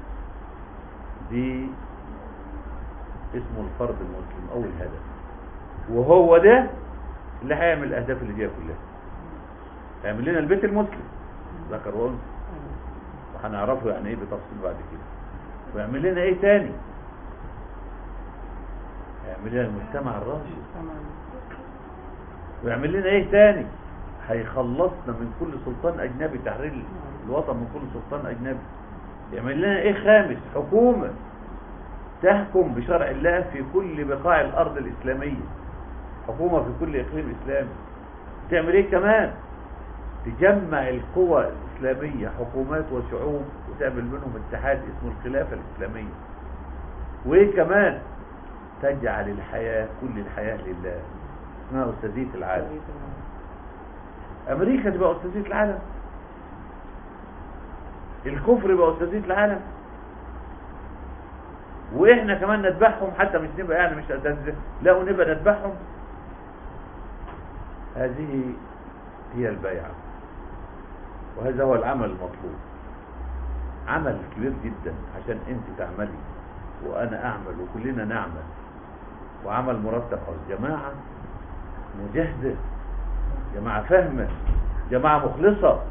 دي اسمه الفرد المسلم أو الهدف وهو ده اللي هيعمل الأهداف اللي جاية كلها هيعمل لنا البيت المسلم ذكر وأنثى وهنعرفه يعني ايه بتفصيل بعد كده ويعمل لنا ايه تاني يعمل لنا المجتمع الراشد ويعمل لنا ايه تاني هيخلصنا من كل سلطان اجنبي تحرير الوطن من كل سلطان اجنبي يعمل لنا ايه خامس حكومة تحكم بشرع الله في كل بقاع الارض الاسلامية حكومة في كل اقليم اسلامي تعمل ايه كمان تجمع القوى الإسلامية حكومات وشعوب وتعمل منهم اتحاد اسمه الخلافة الإسلامية وإيه كمان تجعل الحياة كل الحياة لله اسمها أستاذية العالم أمريكا تبقى أستاذية العالم الكفر يبقى أستاذية العالم وإحنا كمان نذبحهم حتى مش نبقى يعني مش أستاذية لا ونبقى نذبحهم هذه هي البيعة وهذا هو العمل المطلوب عمل كبير جدا عشان انت تعملي وانا اعمل وكلنا نعمل وعمل مرتب خالص جماعة مجاهدة جماعة فاهمة جماعة مخلصة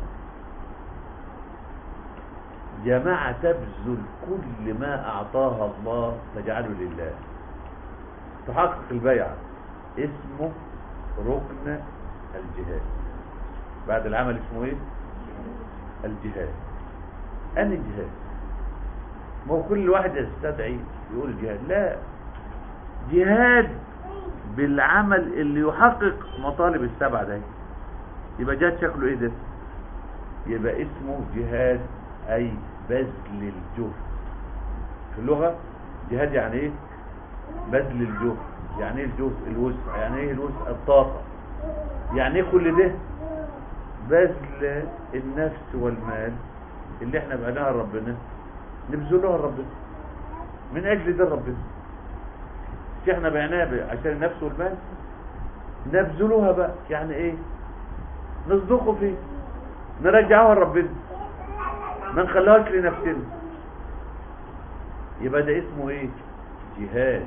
جماعة تبذل كل ما اعطاها الله تجعله لله تحقق البيعة اسمه ركن الجهاد بعد العمل اسمه ايه الجهاد أنا الجهاد ما هو كل واحد يستدعي يقول جهاد لا جهاد بالعمل اللي يحقق مطالب السبعة ده يبقى جهاد شكله ايه ده يبقى اسمه جهاد اي بذل الجهد في اللغة جهاد يعني ايه بذل الجهد يعني ايه الجهد الوسع يعني ايه الوسع الطاقة يعني ايه كل ده بذل النفس والمال اللي احنا بعناها لربنا نبذلوها لربنا من اجل ده ربنا مش احنا بعناها عشان النفس والمال نبذلوها بقى يعني ايه نصدقوا فيه نرجعوها لربنا ما نخليهاش لنفسنا يبقى ده اسمه ايه جهاد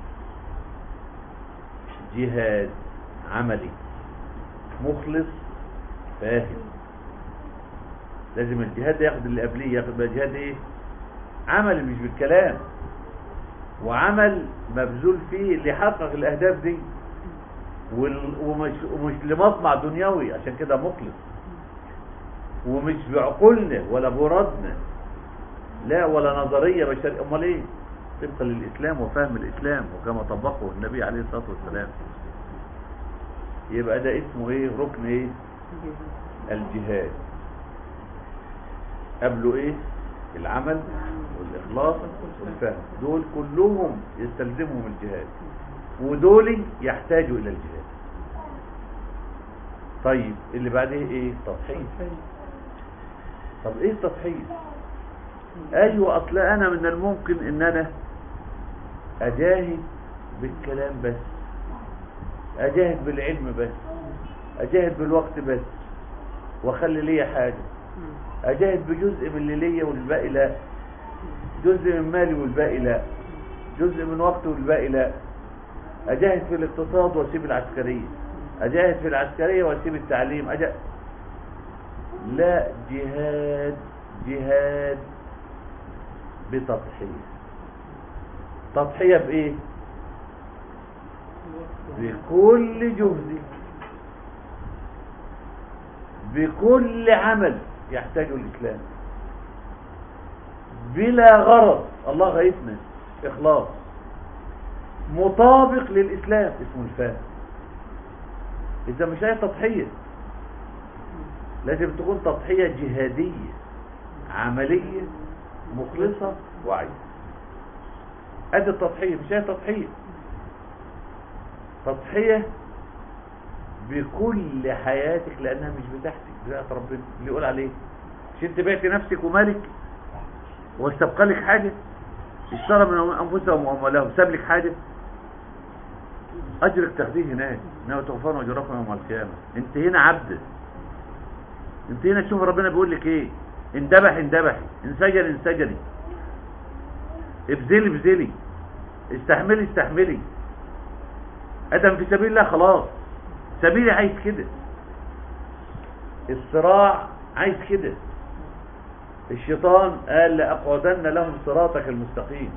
جهاد عملي مخلص فاهم لازم الجهاد ياخد اللي قبليه ياخد بقى جهاد ايه عمل مش بالكلام وعمل مبذول فيه اللي يحقق الاهداف دي وال- ومش, ومش لمطمع دنيوي عشان كده مخلص ومش بعقولنا ولا بردنا لا ولا نظرية بشرية امال ايه طبقا للاسلام وفهم الاسلام وكما طبقه النبي عليه الصلاة والسلام يبقى ده اسمه ايه ركن ايه الجهاد قبله ايه العمل والاخلاص والفهم دول كلهم يستلزمهم الجهاد ودول يحتاجوا الى الجهاد طيب اللي بعديه ايه تضحية طب ايه التضحية ايوه اصل انا من الممكن ان انا اجاهد بالكلام بس اجاهد بالعلم بس اجاهد بالوقت بس واخلي ليا حاجة اجاهد بجزء من اللي ليا والباقي لا جزء من مالي والباقي لا جزء من وقتي والباقي لا اجاهد في الاقتصاد واسيب العسكرية اجاهد في العسكرية واسيب التعليم أجاهد لا جهاد جهاد بتضحية تضحية بايه بكل جهدي بكل عمل يحتاجه الإسلام بلا غرض الله غيثنا إخلاص مطابق للإسلام اسمه الفهم إذا مش هي تضحية لازم تكون تضحية جهادية عملية مخلصة وعية ادي التضحية مش هي تضحية تضحية بكل حياتك لانها مش بتاعتك بتاعت ربنا اللي يقول عليه مش انت بعت نفسك ومالك واستبقى لك حاجة اشترى من انفسهم واموالهم ساب لك حاجة اجرك تاخديه هناك انما توفون اجركم يوم القيامة انت هنا عبد انت هنا تشوف ربنا بيقول لك ايه اندبح اندبحي انسجل انسجلي ابذلي ابذلي استحملي استحملي ادم في سبيل الله خلاص سبيلي عايز كده الصراع عايز كده الشيطان قال لأقعدن لهم صراطك المستقيم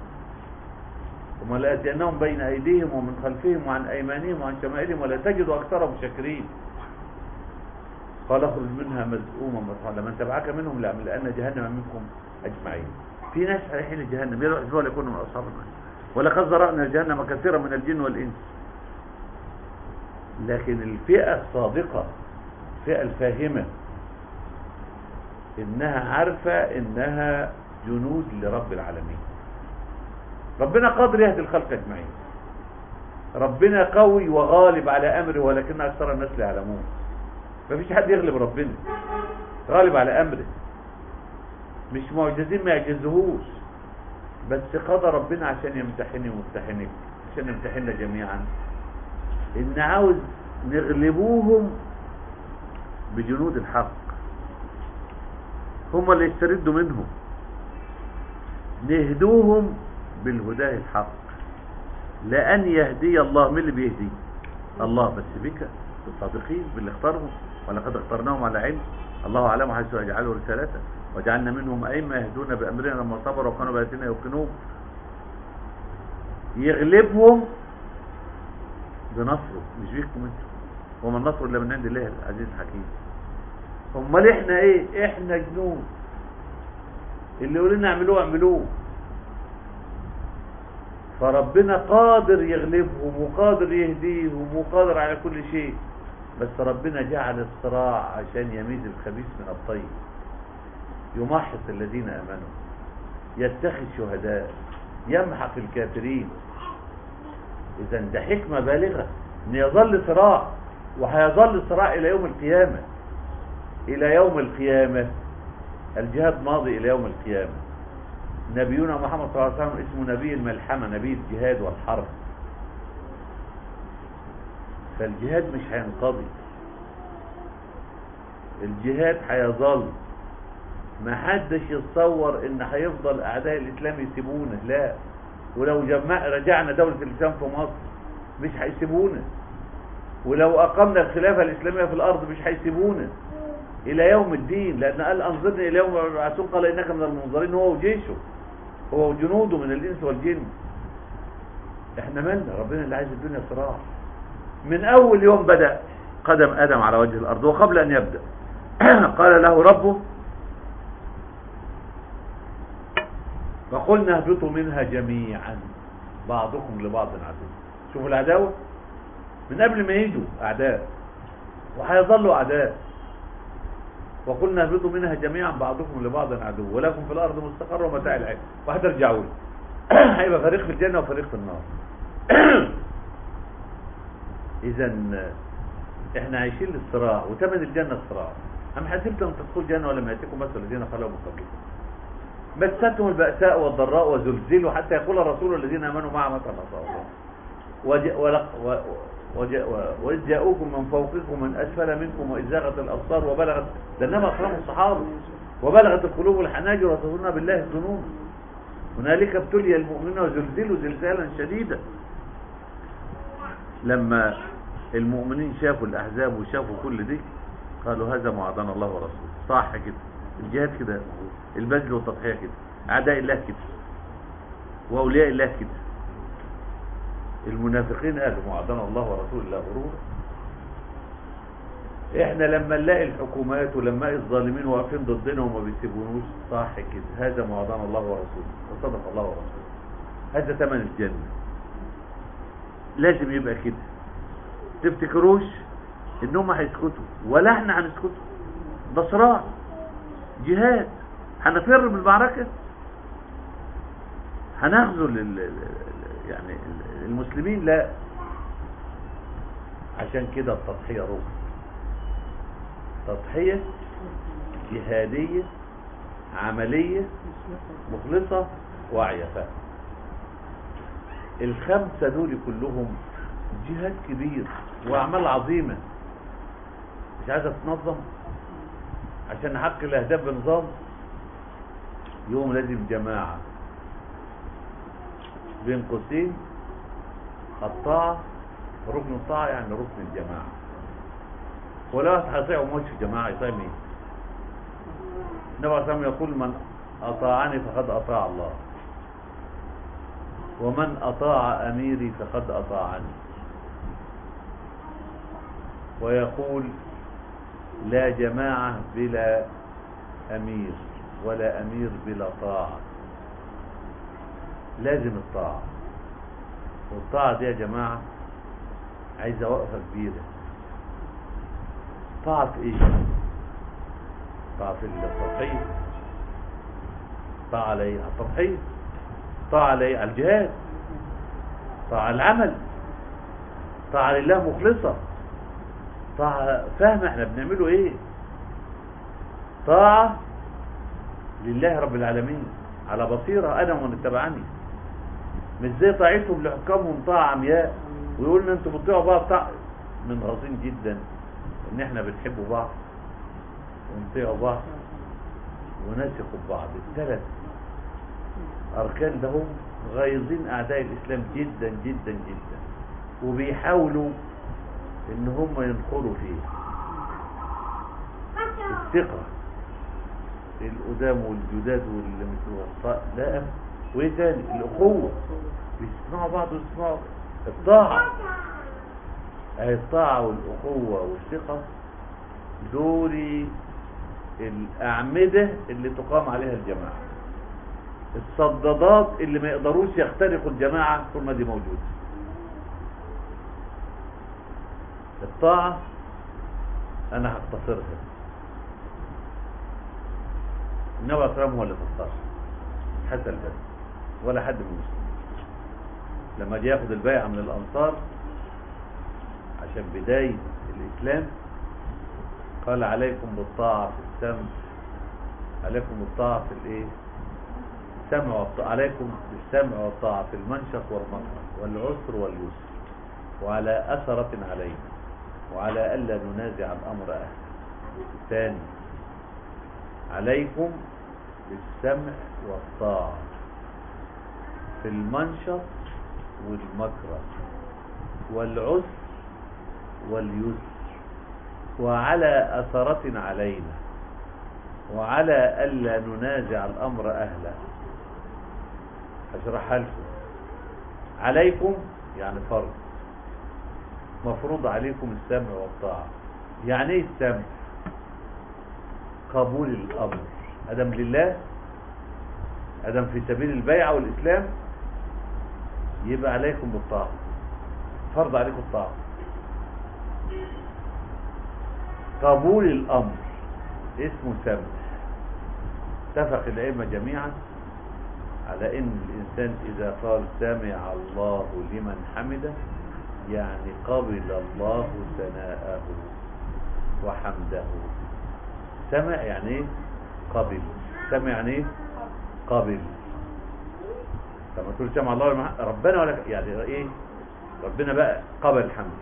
ثم لأتينهم بين أيديهم ومن خلفهم وعن أيمانهم وعن شمائلهم ولا تجد أكثرهم شاكرين قال اخرج منها مذءوما مطهرا لمن تبعك منهم لأن جهنم منكم أجمعين في ناس رايحين جهنم يروحوا ولا يكونوا من أصحاب النار ولقد ذرأنا جهنم كثيرا من الجن والإنس لكن الفئة الصادقة الفئة الفاهمة انها عارفة انها جنود لرب العالمين ربنا قادر يهدي الخلق اجمعين ربنا قوي وغالب على امره ولكن اكثر الناس لا يعلمون مفيش حد يغلب ربنا غالب على امره مش معجزين ما يعجزهوش بس قضى ربنا عشان يمتحني ويمتحنك عشان يمتحننا جميعا ان عاوز نغلبوهم بجنود الحق هم اللي يستردوا منهم نهدوهم بالهداه الحق لأن يهدي الله من اللي بيهدي الله بس بك بالصادقين باللي اختارهم ولقد اخترناهم على علم الله أعلم حيث يجعله رسالته وجعلنا منهم أئمة يهدون بأمرنا لما صبروا وكانوا بآياتنا يوقنون يغلبهم بنصره مش بيكم انتوا وما النصر الا من عند الله العزيز الحكيم امال احنا ايه احنا جنود اللي يقول لنا اعملوه اعملوه فربنا قادر يغلبهم وقادر يهديهم وقادر على كل شيء بس ربنا جعل الصراع عشان يميز الخبيث من الطيب يمحص الذين امنوا يتخذ شهداء يمحق الكافرين اذا ده حكمة بالغة ان يظل صراع وهيظل صراع الى يوم القيامة الى يوم القيامة الجهاد ماضي الى يوم القيامة نبينا محمد صلى الله عليه وسلم اسمه نبي الملحمة نبي الجهاد والحرب فالجهاد مش هينقضي الجهاد هيظل ما حدش يتصور ان هيفضل اعداء الاسلام يسيبونا لا ولو جمع رجعنا دولة الاسلام في مصر مش هيسيبونا ولو اقمنا الخلافة الاسلامية في الارض مش هيسيبونا الى يوم الدين لان قال انظرني الى يوم يبعثون قال انك من المنظرين هو وجيشه هو وجنوده من الانس والجن احنا مالنا ربنا اللي عايز الدنيا صراع من اول يوم بدأ قدم ادم على وجه الارض وقبل ان يبدأ قال له ربه فقلنا اهبطوا منها جميعا بعضكم لبعض عدو شوفوا العداوة من قبل ما يجوا اعداء وهيظلوا اعداء وقلنا اهبطوا منها جميعا بعضكم لبعض عدو ولكم في الارض مستقر ومتاع العين وهترجعوا لي هيبقى فريق في الجنه وفريق في النار اذا احنا عايشين للصراع وثمن الجنه الصراع ام حسبتم ان تدخلوا الجنه ولم ياتكم مثل الذين خلوا من قبلكم مستهم البأساء والضراء وزلزلوا حتى يقول الرسول الذين آمنوا معه متى نصر الله وج- ولق- و- وج- و- وإذ جاءوكم من فوقكم ومن أسفل منكم وإذ زاغت الأبصار وبلغت ده إنما أكرم الصحابة وبلغت القلوب الحناجر وتظنون بالله الظنون هنالك ابتلي المؤمنون وزلزلوا زلزالا شديدا لما المؤمنين شافوا الأحزاب وشافوا كل دي قالوا هذا ما وعدنا الله ورسوله صح كده الجهاد كده البذل والتضحية كده أعداء الله كده وأولياء الله كده المنافقين قالوا ما وعدنا الله ورسوله إلا غرورا احنا لما نلاقي الحكومات ولما نلاقي الظالمين واقفين ضدنا وما بيسيبونوش صح كده هذا ما وعدنا الله ورسوله وصدق الله ورسوله هذا ثمن الجنة لازم يبقى كده تفتكروش انهم هيسكتوا ولا احنا هنسكتوا ده صراع جهاد هنفر من المعركة هنغزو لل... ال- يعني المسلمين لا عشان كده التضحية ركن تضحية جهادية عملية مخلصة واعية فاهمة الخمسة دول كلهم جهاد كبير وأعمال عظيمة مش عايزة تنظم عشان نحقق الأهداف بنظام يوم لازم جماعة بين قوسين الطاعة ركن الطاعة يعني ركن الجماعة ولا واحد هيطيع وموت في جماعة يطيع مين؟ النبي عليه الصلاة والسلام يقول من أطاعني فقد أطاع الله ومن أطاع أميري فقد أطاعني ويقول لا جماعة بلا أمير ولا أمير بلا طاعة لازم الطاعة والطاعة دي يا جماعة عايزة وقفة كبيرة طاعة في ايه طاعة في التضحية طاعة عليه على التضحية طاعة عليه على الجهاد طاعة على العمل طاعة لله مخلصة طاعة فاهمة احنا بنعمله ايه طاعة لله رب العالمين على بصيرة انا ومن اتبعني مش زي طاعتهم لحكامهم طاعة عمياء ويقولنا انتوا بتطيعوا بعض طاعة من غاصين جدا ان احنا بنحب بعض ونطيع بعض ونثق ببعض الثلاث اركان ده هم غايظين اعداء الاسلام جدا جدا جدا وبيحاولوا ان هم ينخروا فيه الثقة القدام والجداد واللي متوسط لا وايه تاني الاخوة بيسمعوا بعض ويسمعوا الطاعة اهي الطاعة والاخوة والثقة دول الاعمدة اللي تقام عليها الجماعة الصدادات اللي ما يقدروش يخترقوا الجماعة طول ما دي موجودة الطاعة انا هختصرها النبي عليه الصلاة والسلام هو اللي فسرها حتى البس ولا حد من المسلمين لما جه ياخد البيعة من الأنصار عشان بداية الإسلام قال عليكم بالطاعة في السمع عليكم بالطاعة في الإيه السمع والطاعة عليكم بالسمع والطاعة في المنشط والمكره والعسر واليسر وعلى أثرة علينا وعلى ألا ننازع الأمر أهله ثاني عليكم بالسمع والطاعة في المنشط والمكره والعسر واليسر وعلى أثرة علينا وعلى ألا ننازع الأمر أهله أشرحها لكم عليكم يعني فرض مفروض عليكم السمع والطاعة يعني ايه السمع قبول الأمر أدم لله أدم في سبيل البيعة والإسلام يبقى عليكم بالطاعة فرض عليكم الطاعة قبول الأمر اسمه سمع اتفق الأئمة جميعا على ان الانسان اذا قال سمع الله لمن حمده يعني قبل الله ثناءه وحمده سمع يعني ايه قبل سمع يعني ايه قابل لما تقول سمع الله لمن- ربنا ولا يعني ايه ربنا بقى قبل الحمد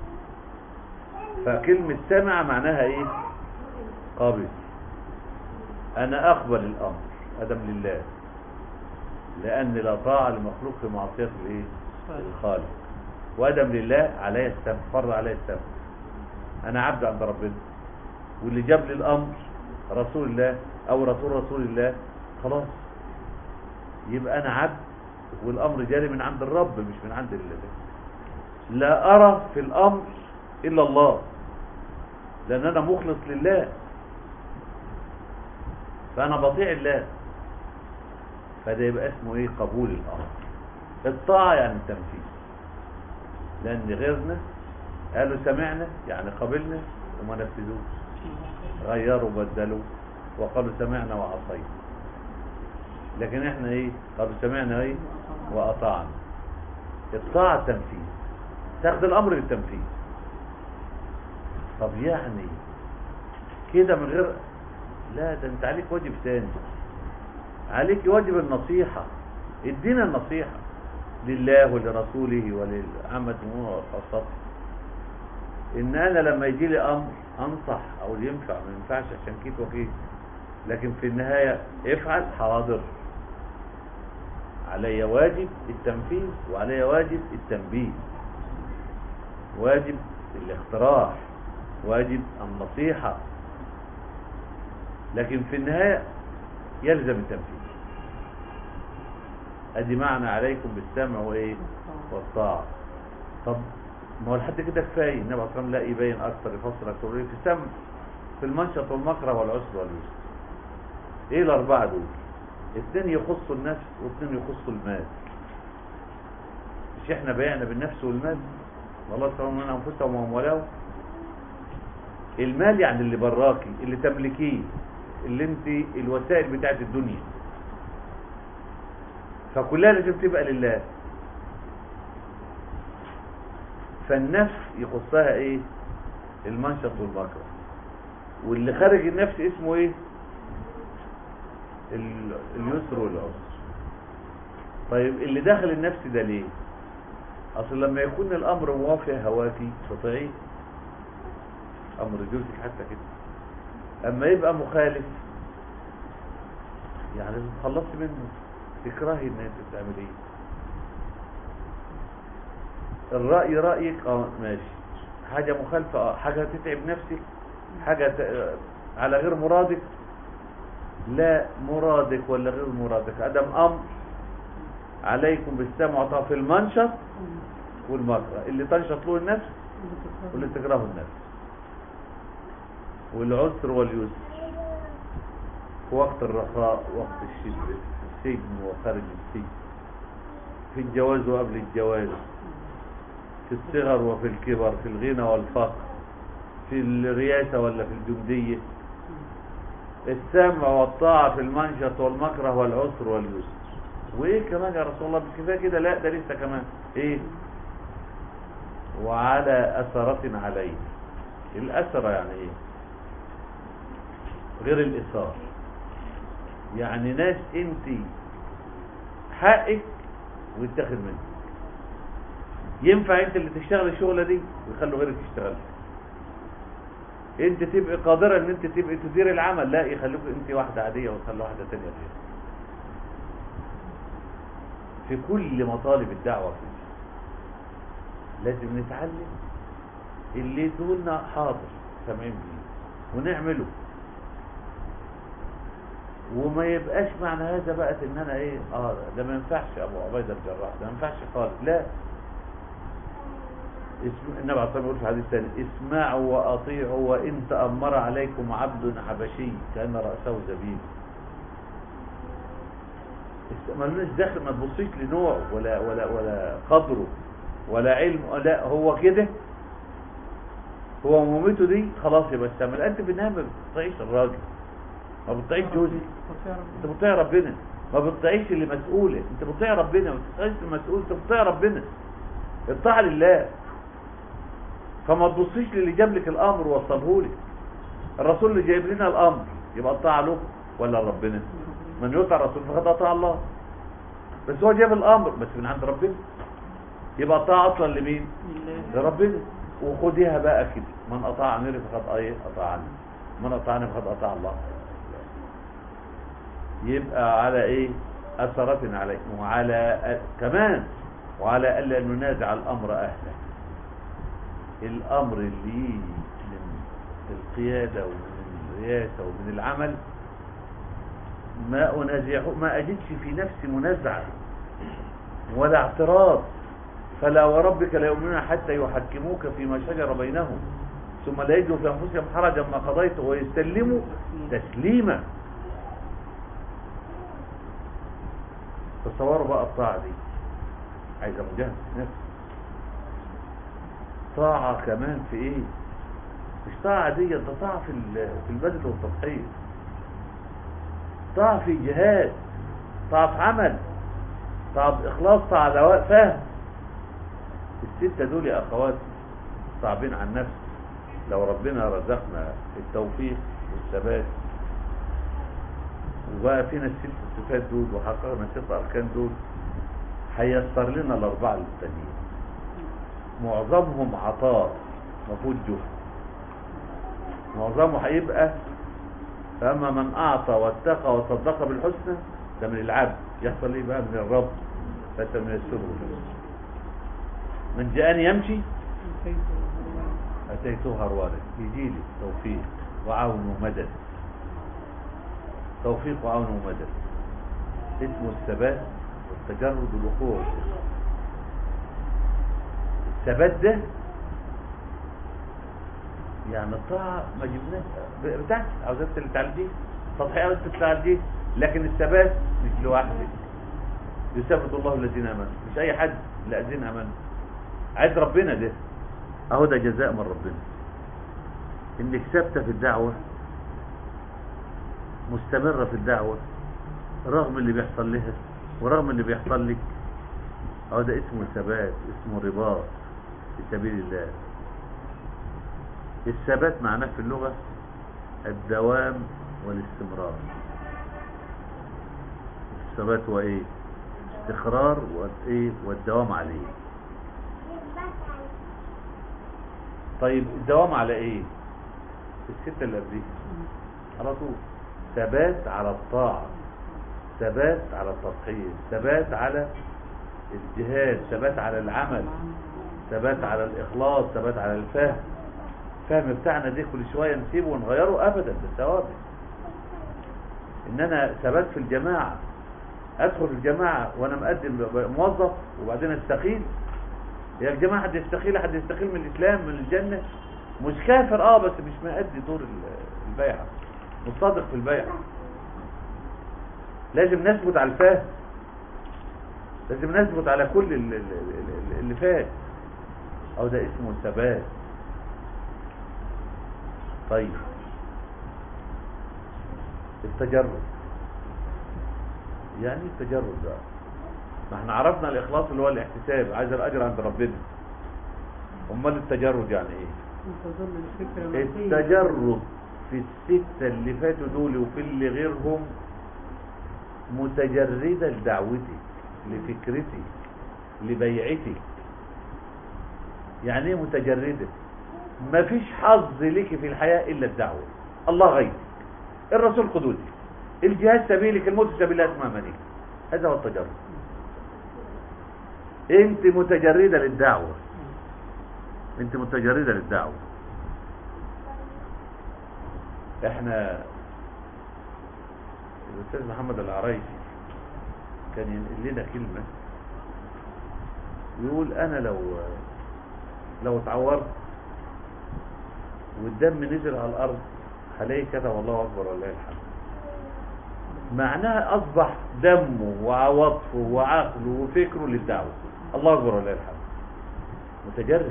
فكلمة سمع معناها ايه قابل انا اقبل الامر ادم لله لان لا طاعة لمخلوق في معصية الايه الخالق وادم لله علي السمع فرض علي السمع انا عبد عند ربنا واللي جاب لي الامر رسول الله او رسول رسول الله خلاص يبقى انا عبد والامر جاري من عند الرب مش من عند الله لا ارى في الامر الا الله لان انا مخلص لله فانا بطيع الله فده يبقى اسمه ايه قبول الامر الطاعه يعني التنفيذ لان غيرنا قالوا سمعنا يعني قبلنا وما نفذوش غيروا بدلوا وقالوا سمعنا وعصينا لكن احنا ايه قالوا سمعنا ايه واطعنا الطاعه التنفيذ تاخد الامر للتنفيذ طب يعني كده من غير لا ده انت عليك واجب تاني عليك واجب النصيحة ادينا النصيحة لله ولرسوله ولعامة المؤمنين وخاصته ان انا لما يجي لي امر انصح او ينفع ما ينفعش عشان كيت وكيت لكن في النهاية افعل حاضر علي واجب التنفيذ وعلي واجب التنبيه واجب الاقتراح واجب النصيحة لكن في النهاية يلزم التنفيذ ادي معنى عليكم بالسمع وايه والطاعة طب ما هو لحد كده كفايه النبي عليه الصلاه والسلام لا يبين اكثر يفسر اكثر في السمع في المنشط والمكره والعسر واليسر ايه الاربعه دول اثنين يخصوا النفس واثنين يخصوا المال مش احنا بيعنا بالنفس والمال والله سبحانه من انفسهم واموالهم المال يعني اللي براكي اللي تملكيه اللي انت الوسائل بتاعت الدنيا فكلها لازم تبقى لله فالنفس يخصها ايه المنشط والمكره واللي خارج النفس اسمه ايه ال- اليسر والعسر طيب اللي داخل النفس ده ليه اصل لما يكون الامر موافق هواكي تطيعيه امر جوزك حتى كده اما يبقى مخالف يعني تخلصي منه تكرهي ان انت تعمليه الرأي رأيك اه ماشي حاجة مخالفة اه حاجة تتعب نفسك حاجة ت... آه، على غير مرادك لا مرادك ولا غير مرادك ادم امر عليكم بالسمع والطاعة في المنشط والمكره اللي تنشط له النفس واللي تكرهه النفس والعسر واليسر في وقت الرخاء وقت الشدة في السجن وخارج السجن في الجواز وقبل الجواز في الصغر وفي الكبر في الغنى والفقر في الرياسة ولا في الجندية السمع والطاعة في المنشط والمكره والعسر واليسر وايه كمان يا رسول الله مش كفايه كده لا ده لسه كمان ايه وعلى أثرة عليه الأثرة يعني ايه غير الإثار يعني ناس انت حقك ويتاخد منك ينفع انت اللي تشتغل الشغلة دي ويخلوا غيرك يشتغل انت تبقى قادرة ان انت تبقى تدير العمل لا يخلوك انت واحدة عادية ويخلوا واحدة تانية غير في كل مطالب الدعوة فيه لازم نتعلم اللي تقولنا حاضر سامعين بيه ونعمله وما يبقاش معنى هذا بقت ان انا ايه اه ده ما ينفعش ابو عبيده الجراح ده ما ينفعش خالص لا اسم النبي عليه الصلاه والسلام يقول في حديث ثاني اسمعوا واطيعوا وان تامر عليكم عبد حبشي كان راسه زبيب ملوش داخل ما تبصيش لنوعه ولا ولا ولا قدره ولا علم لا هو كده هو مهمته دي خلاص يبقى استعمل انت في النهايه ما بتطيعش الراجل ما بتطيعش جوزك انت بتطيع ربنا ما بتطيعش اللي مسؤوله انت بتطيع ربنا ما بتطيعش المسؤول انت بتطيع ربنا الطاعه لله فما تبصيش للي جاب لك الامر ووصله لك الرسول اللي جايب لنا الامر يبقى الطاعه له ولا ربنا من يطع الرسول فقد اطاع الله بس هو جاب الامر بس من عند ربنا يبقى طاعة اصلا لمين لربنا وخديها بقى كده من اطاع اميري فقد ايه اطاعني من اطاعني فقد اطاع الله يبقى على ايه اثرة عليكم وعلى أ- كمان وعلى الا ننازع الامر اهله الامر اللي يجي من القيادة ومن الرئاسة ومن العمل ما انازعه ما اجدش في نفسي منازعة ولا اعتراض فلا وربك لا يؤمنون حتى يحكموك فيما شجر بينهم ثم لا يجدوا في انفسهم حرجا ما قضيت ويستلموا تسليما تصوروا بقى الطاعة دي عايزة مجاهدة نفس طاعة كمان في ايه مش طاعة دي ده طاعة في ال- في البذل والتضحية طاعة في جهاد طاعة في عمل طاعة في إخلاص طاعة دواء فهم الستة دول يا أخواتي صعبين عن نفس لو ربنا رزقنا التوفيق والثبات وبقى فينا الست صفات دول وحققنا الست أركان دول هيسر لنا الأربعة التانيين معظمهم عطاء مفروض جهد معظمه هيبقى فأما من أعطى واتقى وصدق بالحسنى ده من العبد يحصل ايه بقى من الرب فأنت من السبل من جاءني يمشي أتيته هروالا يجي لي توفيق وعون ومدد توفيق وعون ومدد اسمه الثبات والتجرد والوقوع الثبات ده يعني الطاعة ما جبناش بتاعتي عاوزات اللي تعالجيه تضحية عاوزات اللي تعالجيه لكن الثبات مش لوحدك يثبت الله الذين امنوا مش اي حد لا الذين امنوا عايز ربنا ده اهو ده جزاء من ربنا انك ثابته في الدعوه مستمره في الدعوه رغم اللي بيحصل لها ورغم اللي بيحصل لك اهو ده اسمه ثبات اسمه رباط في سبيل الله الثبات معناه في اللغه الدوام والاستمرار الثبات هو ايه استقرار وايه والدوام عليه طيب الدوام على ايه الستة اللي قبليها على طول ثبات على الطاعة ثبات على التضحية ثبات على الجهاد ثبات على العمل ثبات على الإخلاص ثبات على الفهم الفهم بتاعنا دي كل شوية نسيبه ونغيره أبدا بالثوابت إن أنا ثبات في الجماعة أدخل في الجماعة وأنا مقدم موظف وبعدين أستقيل يا جماعة حد يستقيل حد يستقيل من الإسلام من الجنة مش كافر اه بس مش مأدي دور ال- البيعة مش صادق في البيعة لازم نثبت على الفهم لازم نثبت على كل ال- ال- ال- اللي فات او ده اسمه الثبات طيب التجرد يعني إيه التجرد ده ما احنا عرفنا الاخلاص اللي هو الاحتساب عايز الاجر عند ربنا امال التجرد يعني ايه تظل الفكرة مخفية. التجرد في الستة اللي فاتوا دول وفي اللي غيرهم متجردة لدعوتي لفكرتي لبيعتي يعني ايه متجردة مفيش حظ لك في الحياة الا الدعوة الله غيرك الرسول قدوتي الجهاد سبيلك الموت سبيل اسمامني هذا هو التجرد انت متجردة للدعوة انت متجردة للدعوة احنا الاستاذ محمد العرايسي كان ينقل لنا كلمة يقول انا لو لو اتعورت والدم نزل على الارض هلاقي كتب الله اكبر والله الحمد معناها اصبح دمه وعواطفه وعقله وفكره للدعوة الله اكبر والله الحمد متجرد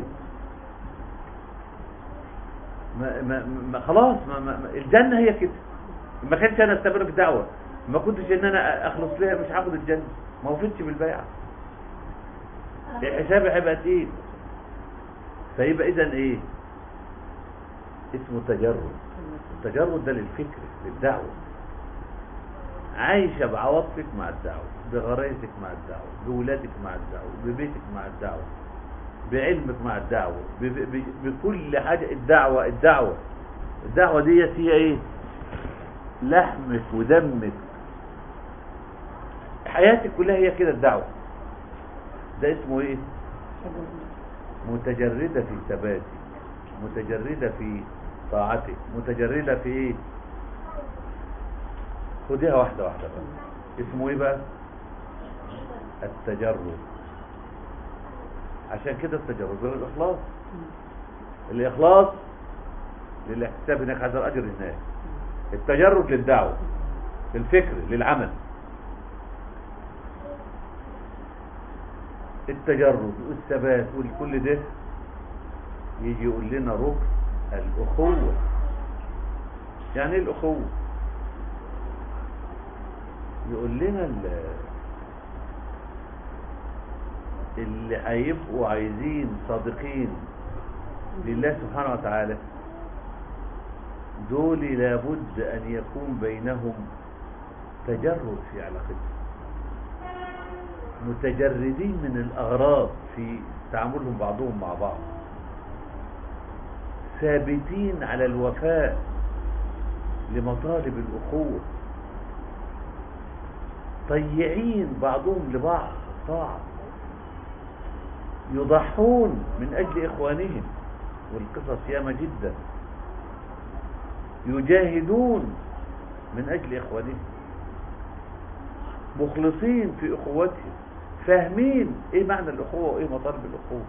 ما ما ما خلاص ما ما ما- الجنة هي كده ما كانش انا استمر في دعوة ما كنتش ان انا اخلص لها مش هاخد الجنة ما وفتش بالبيعة الحساب هيبقى تقيل فيبقى اذا ايه اسمه تجرد التجرد ده للفكر للدعوة عايشة بعواطفك مع الدعوة بغرائزك مع الدعوة بولادك مع الدعوة ببيتك مع الدعوة بعلمك مع الدعوة ب- ب- بكل حاجة الدعوة الدعوة الدعوة ديت هي ايه لحمك ودمك حياتك كلها هي كده الدعوة ده اسمه ايه متجردة في ثباتك متجردة في طاعتك متجردة في ايه خديها واحدة واحدة بقى اسمه ايه بقى التجرد عشان كده التجرد هو الإخلاص الإخلاص للاحتساب هناك هذا الأجر هناك التجرد للدعوة للفكر للعمل التجرد والثبات والكل ده يجي يقول لنا ركن الأخوة يعني ايه الأخوة يقول لنا ال- اللي هيبقوا عايزين صادقين لله سبحانه وتعالى دول لابد أن يكون بينهم تجرد في علاقتهم متجردين من الأغراض في تعاملهم بعضهم مع بعض ثابتين على الوفاء لمطالب الأخوة طيعين بعضهم لبعض طاعة يضحون من أجل إخوانهم والقصص ياما جدا يجاهدون من أجل إخوانهم مخلصين في أخوتهم فاهمين إيه معنى الأخوة وإيه مطالب الأخوة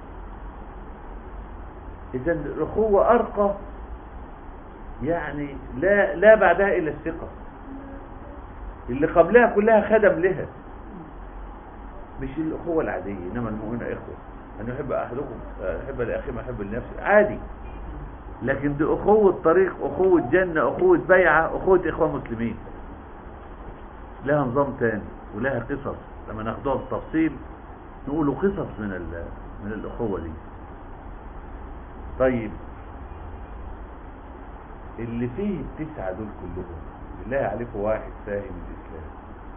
إذا الأخوة أرقى يعني لا لا بعدها إلا الثقة اللي قبلها كلها خدم لها مش الأخوة العادية إنما المؤمنون إخوة أن يحب أحدكم يحب لأخيه ما يحب لنفسه عادي لكن دي أخوة طريق أخوة جنة أخوة بيعة أخوة إخوة مسلمين لها نظام تاني ولها قصص لما ناخدوها بالتفصيل نقولوا قصص من ال- من الأخوة دي طيب اللي فيه التسعة دول كلهم بالله عليكم واحد فاهم الإسلام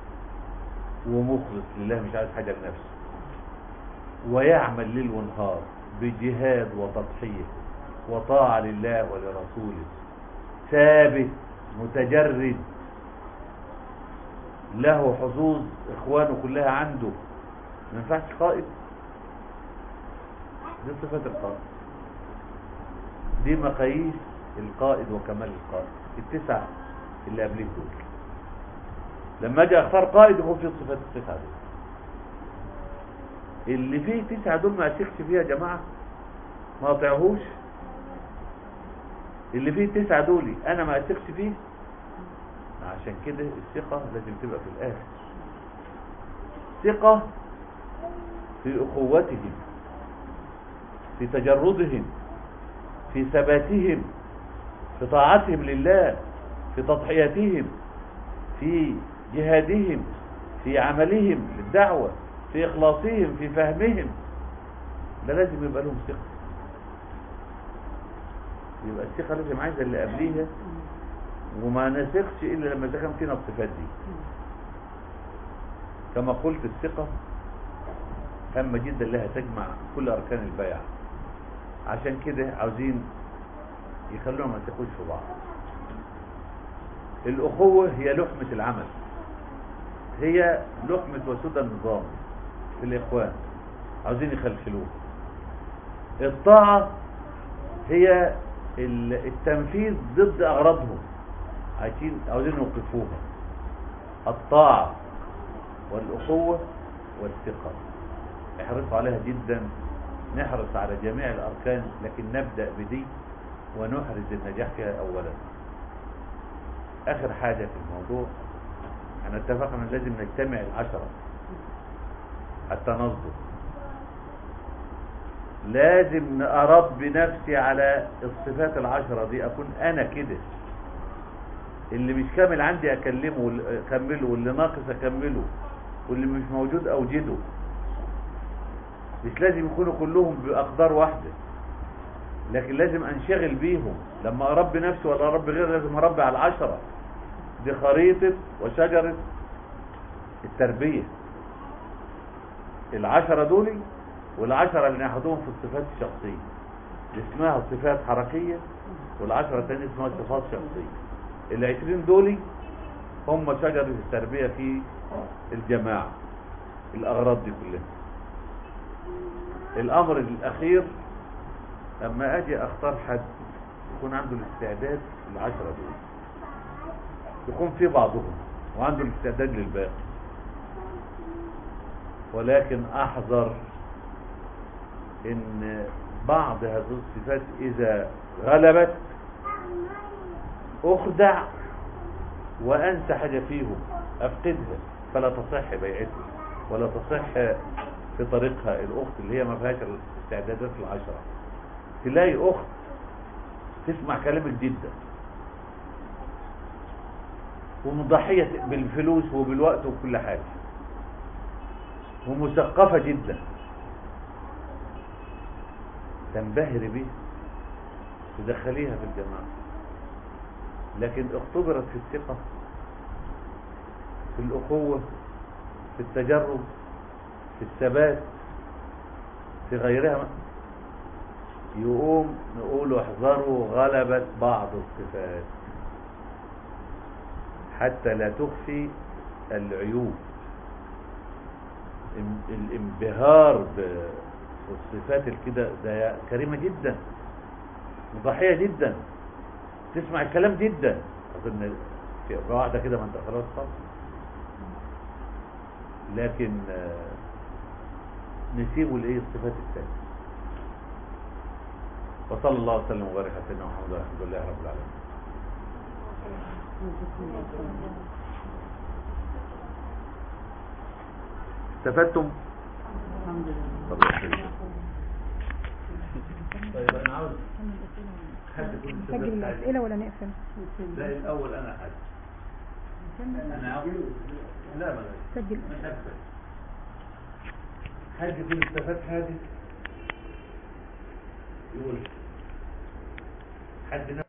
ومخلص لله مش عايز حاجة لنفسه ويعمل ليل ونهار بجهاد وتضحية وطاعة لله ولرسوله ثابت متجرد له حظوظ اخوانه كلها عنده ما ينفعش قائد دي صفة القائد دي مقاييس القائد وكمال القائد التسعة اللي قبليه دول لما اجي اختار قائد يكون فيه الصفات التسعة دول اللي فيه تسعة دول ما اثقش فيها يا جماعة ما اطيعهوش اللي فيه التسعة دول انا ما اثقش فيه عشان كده الثقة لازم تبقى في الاخر ثقة في اخوتهم في تجردهم في ثباتهم في طاعتهم لله في تضحياتهم في جهادهم في عملهم للدعوة في إخلاصهم في فهمهم ده لازم يبقى لهم ثقة يبقى الثقة لازم عايزة اللي قبليها وما نثقش إلا لما إذا كان فينا الصفات دي كما قلت الثقة هامة جدا لها تجمع كل أركان البيع عشان كده عاوزين يخلونا ما يثقوش في بعض الأخوة هي لحمة العمل هي لحمة وسود النظام في الإخوان عاوزين يخلخلوه الطاعة هي ال- التنفيذ ضد أغراضهم عايزين عاوزين يوقفوها الطاعة والأخوة والثقة احرصوا عليها جدا نحرص على جميع الأركان لكن نبدأ بدي ونحرز النجاح فيها أولا آخر حاجة في الموضوع احنا اتفقنا لازم نجتمع العشرة حتى نصدر لازم أربي نفسي على الصفات العشرة دي أكون أنا كده اللي مش كامل عندي أكلمه واللي- أكمله واللي ناقص أكمله واللي مش موجود أوجده مش لازم يكونوا كلهم بأقدار واحدة لكن لازم أنشغل بيهم لما أربي نفسي ولا أربي غيري لازم أربي على العشرة دي خريطة وشجرة التربية العشرة دول والعشرة اللي ناخدوهم في الصفات الشخصية اللي اسمها صفات حركية والعشرة التانية اسمها صفات شخصية العشرين دول هم شجرة التربية في الجماعة الأغراض دي كلها الأمر الأخير لما أجي أختار حد يكون عنده الاستعداد العشرة دول يكون في بعضهم وعنده الاستعداد للباقي ولكن أحذر إن بعض هذه الصفات إذا غلبت أخدع وأنسى حاجة فيهم أفقدها فلا تصح بيعتها ولا تصح في طريقها الأخت اللي هي ما فيهاش الاستعدادات العشرة تلاقي أخت تسمع كلامك جدا ومضحية بالفلوس وبالوقت وكل حاجة ومثقفة جدا تنبهري بيه تدخليها في الجماعة لكن اختبرت في الثقة في الأخوة في التجرب في الثبات في غيرها يقوم نقول احذروا غلبة بعض الصفات حتى لا تخفي العيوب الانبهار بالصفات الكده ده كريمة جدا مضحية جدا تسمع الكلام جدا اظن في واحدة كده ما انت خلاص خلاص لكن نسيبه لايه الصفات الثانية وصلى الله وسلم وبارك على سيدنا محمد والحمد لله رب العالمين استفدتم الحمد لله طب يا سيدي. طيب انا عاوز حد يكون نسجل استفاد حاجة. الأسئلة ولا نقفل؟ لا الاول انا حاجة انا عاوز لا ما لا سجل مش هقفل حد يكون استفاد حاجة يقول حد